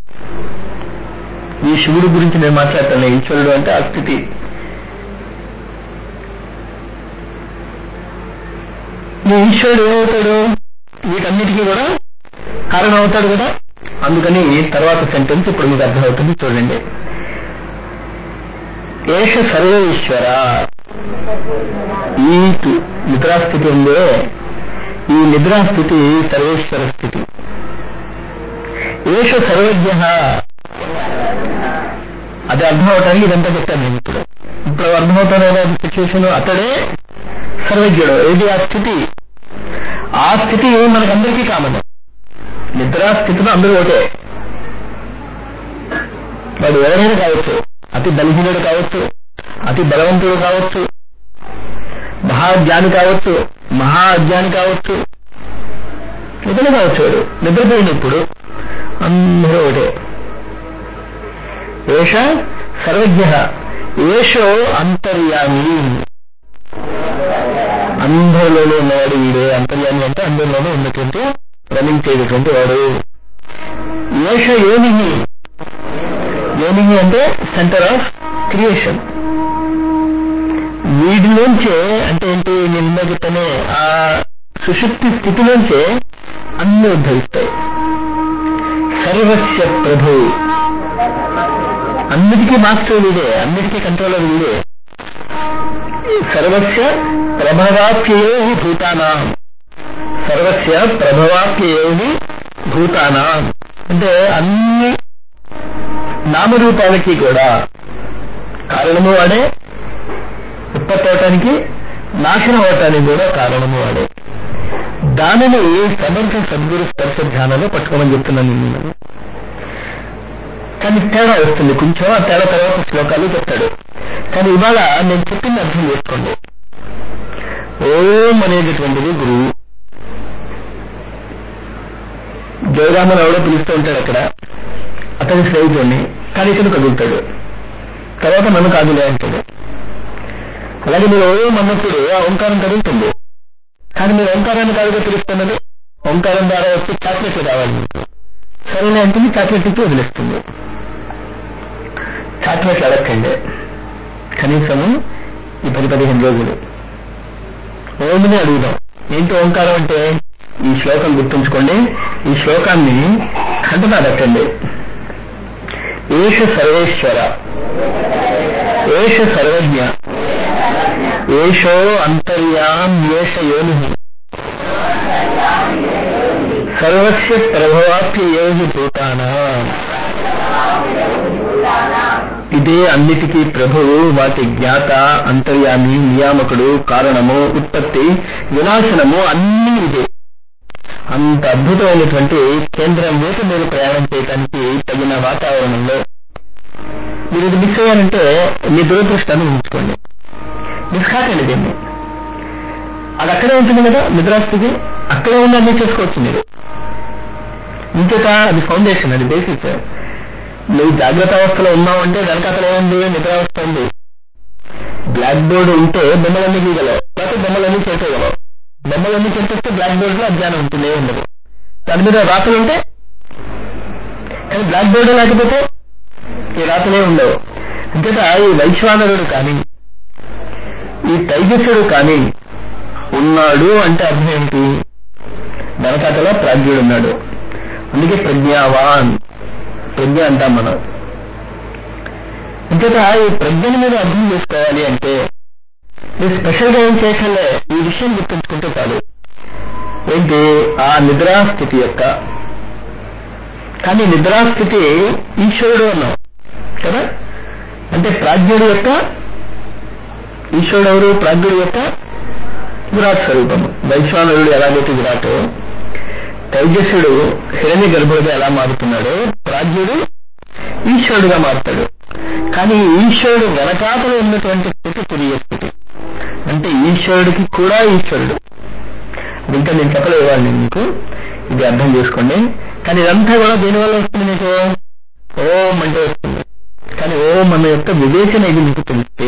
ఈ శివుడు గురించి నేను మాట్లాడతాను ఈశ్వరుడు అంటే ఆ స్థితి ఈ ఈశ్వరుడు ఏమవుతాడు వీటన్నిటికీ కూడా కారణం అవుతాడు కదా అందుకని తర్వాత సెంటెన్స్ ఇప్పుడు మీకు అర్థమవుతుంది చూడండి ఏష సర్వేశ్వర ఈ నిద్రాస్థితి ఉందే ఈ నిద్రాస్థితి సర్వేశ్వర స్థితి ఏష సర్వజ్ఞ అది అర్థం అవటానికి ఇదంతా చెప్తాను నేను ఇప్పుడు ఇప్పుడు అర్థమవుతాను సిచ్యువేషన్ అతడే సర్వజ్ఞుడు ఏది ఆ స్థితి ఆ స్థితి మనకందరికీ కామన్ నిద్రాస్థితిలో అందరూ ఒకటే వాడు ఎవరైనా కావచ్చు అతి బలహీనుడు కావచ్చు అతి బలవంతుడు కావచ్చు మహాజ్ఞాని కావచ్చు మహా అజ్ఞాని కావచ్చు ఏదైనా కావచ్చు వాడు నిద్రపోయినప్పుడు అందరూ ఒకటే ఏష సర్వజ్ఞ ఏషో అంతర్యామి అందరిలోనూ ఉన్నవాడు వీడే అంతర్యామి అంటే అందరిలోనూ ఉన్నటువంటి రమించేటటువంటి వాడు ఏష యోని యోని అంటే సెంటర్ ఆఫ్ క్రియేషన్ వీడిలోంచే అంటే ఏంటి నిన్న చెప్పనే ఆ సుశక్తి స్థితిలోంచే అన్ని ఉద్భవిస్తాయి సర్వస్య ప్రభు అన్నిటికీ మాస్టర్ వీడే అన్నిటికీ కంట్రోలర్ వీడే సర్వస్య ప్రభవాప్యయో భూతానా సర్వస్య ప్రభవాప్యయో భూతానా అంటే అన్ని నామరూపాలకి కూడా కారణము వాడే ఉత్పత్తి అవటానికి నాశనం అవటానికి కూడా కారణము వాడే దానిని సమర్థ సద్గురు స్పర్శ ధ్యానంలో పట్టుకోమని చెప్తున్నాను నేను కానీ తేడా వస్తుంది కొంచెం ఆ తేడా తర్వాత శ్లోకాలు చెప్తాడు కానీ ఇవాళ నేను చెప్పింది అర్థం చేసుకోండి ఓం అనేటటువంటిది గురువు జయరామన్ ఎవడో పిలుస్తూ ఉంటాడు అక్కడ అతని స్నేహితుడిని కానీ ఇతను కదులుతాడు తర్వాత నన్ను కాదులే అంటాడు అలాగే మీరు ఓం అన్నప్పుడు ఆ ఓంకారం కదులుతుంది కానీ మీరు ఓంకారాన్ని కాదుగా పిలుస్తున్నది ఓంకారం ద్వారా వచ్చి చాక్లెట్లు కావాలి మీకు సరేనే అంటుంది చాక్లెట్ ఇచ్చి వదిలేస్తుంది చాక్లెట్లు అడగండి కనీసము ఈ పది పదిహేను రోజులు ఓమిని అడుగుదాం ఏంటి ఓంకారం అంటే ఈ శ్లోకం గుర్తుంచుకోండి ఈ శ్లోకాన్ని ఖండన పెట్టండి ఏష సర్వేశ్వర ఏష సర్వజ్ఞ ఏషో అంతర్యాం ఏష యోని సర్వస్య ప్రభవాప్య యోగి భూతానా ఇదే అన్నిటికీ ప్రభువు వాటి జ్ఞాత అంతర్యామి నియామకుడు కారణము ఉత్పత్తి వినాశనము అన్నీ ఇదే అంత అద్భుతమైనటువంటి కేంద్రం వైపు మీరు ప్రయాణం చేయడానికి తగిన వాతావరణంలో మీరు ఇది మిస్ అయ్యారంటే మీ దురదృష్టాన్ని ఉంచుకోండి మిస్ కాకండి దీన్ని అది అక్కడే ఉంటుంది కదా నిద్రాస్థితి అక్కడే ఉండి అన్ని చేసుకోవచ్చు మీరు ఇంకొక అది ఫౌండేషన్ అది బేసిక్ నువ్వు జాగ్రత్త అవస్థలో ఉన్నావంటే వెనకాతల ఏముంది నిద్రావస్థ ఉంది బ్లాక్ బోర్డు ఉంటే బొమ్మలన్నీ గీయగలవు లేకపోతే బొమ్మలన్నీ చేసేయగలవు బొమ్మలన్నీ చేసేస్తే బ్లాక్ బోర్డ్ లో అజ్ఞానం ఉంటుంది ఉండదు దాని మీద రాతలు ఉంటే కానీ బ్లాక్ బోర్డు లేకపోతే ఈ రాతలే ఉండవు అంతేత ఈ వైశ్వానరుడు కానీ ఈ తైజస్సుడు కానీ ఉన్నాడు అంటే అర్థం ఏంటి వెనకాతలో ప్రాజ్ఞుడు ఉన్నాడు అందుకే ప్రజ్ఞావాన్ ప్రజ్ఞ అంటాం మనం అంతేత ఈ ప్రజ్ఞని మీద అర్థం చేసుకోవాలి అంటే మీరు స్పెషల్ గా ఏం చేయకలే ఈ విషయం గుర్తుంచుకుంటే చాలు ఏంటి ఆ నిద్రాస్థితి యొక్క కానీ నిద్రాస్థితి ఈశ్వరుడు అన్నాం కదా అంటే ప్రాజ్ఞుడు యొక్క ఈశ్వరుడు ఎవరు ప్రాజ్ఞుడు యొక్క విరాట్ స్వరూపము వైశ్వానరుడు ఎలాగైతే విరాటో తైజస్సుడు హిరణ్య గర్భుడిగా ఎలా మారుతున్నాడో ప్రాజ్ఞుడు ఈశ్వరుడుగా మారుతాడు కానీ ఈశ్వరుడు వెనకాతలో ఉన్నటువంటి స్థితి తురియ స్థితి అంటే ఈశ్వరుడికి కూడా ఈశ్వరుడు అది ఇంకా నేను చెప్పలేవాలి నేను మీకు ఇది అర్థం చేసుకోండి కానీ ఇదంతా కూడా దేనివల్ల వస్తుంది మీకు ఓం అంటే వస్తుంది కానీ ఓం అన్న యొక్క వివేచన ఇది మీకు తెలిస్తే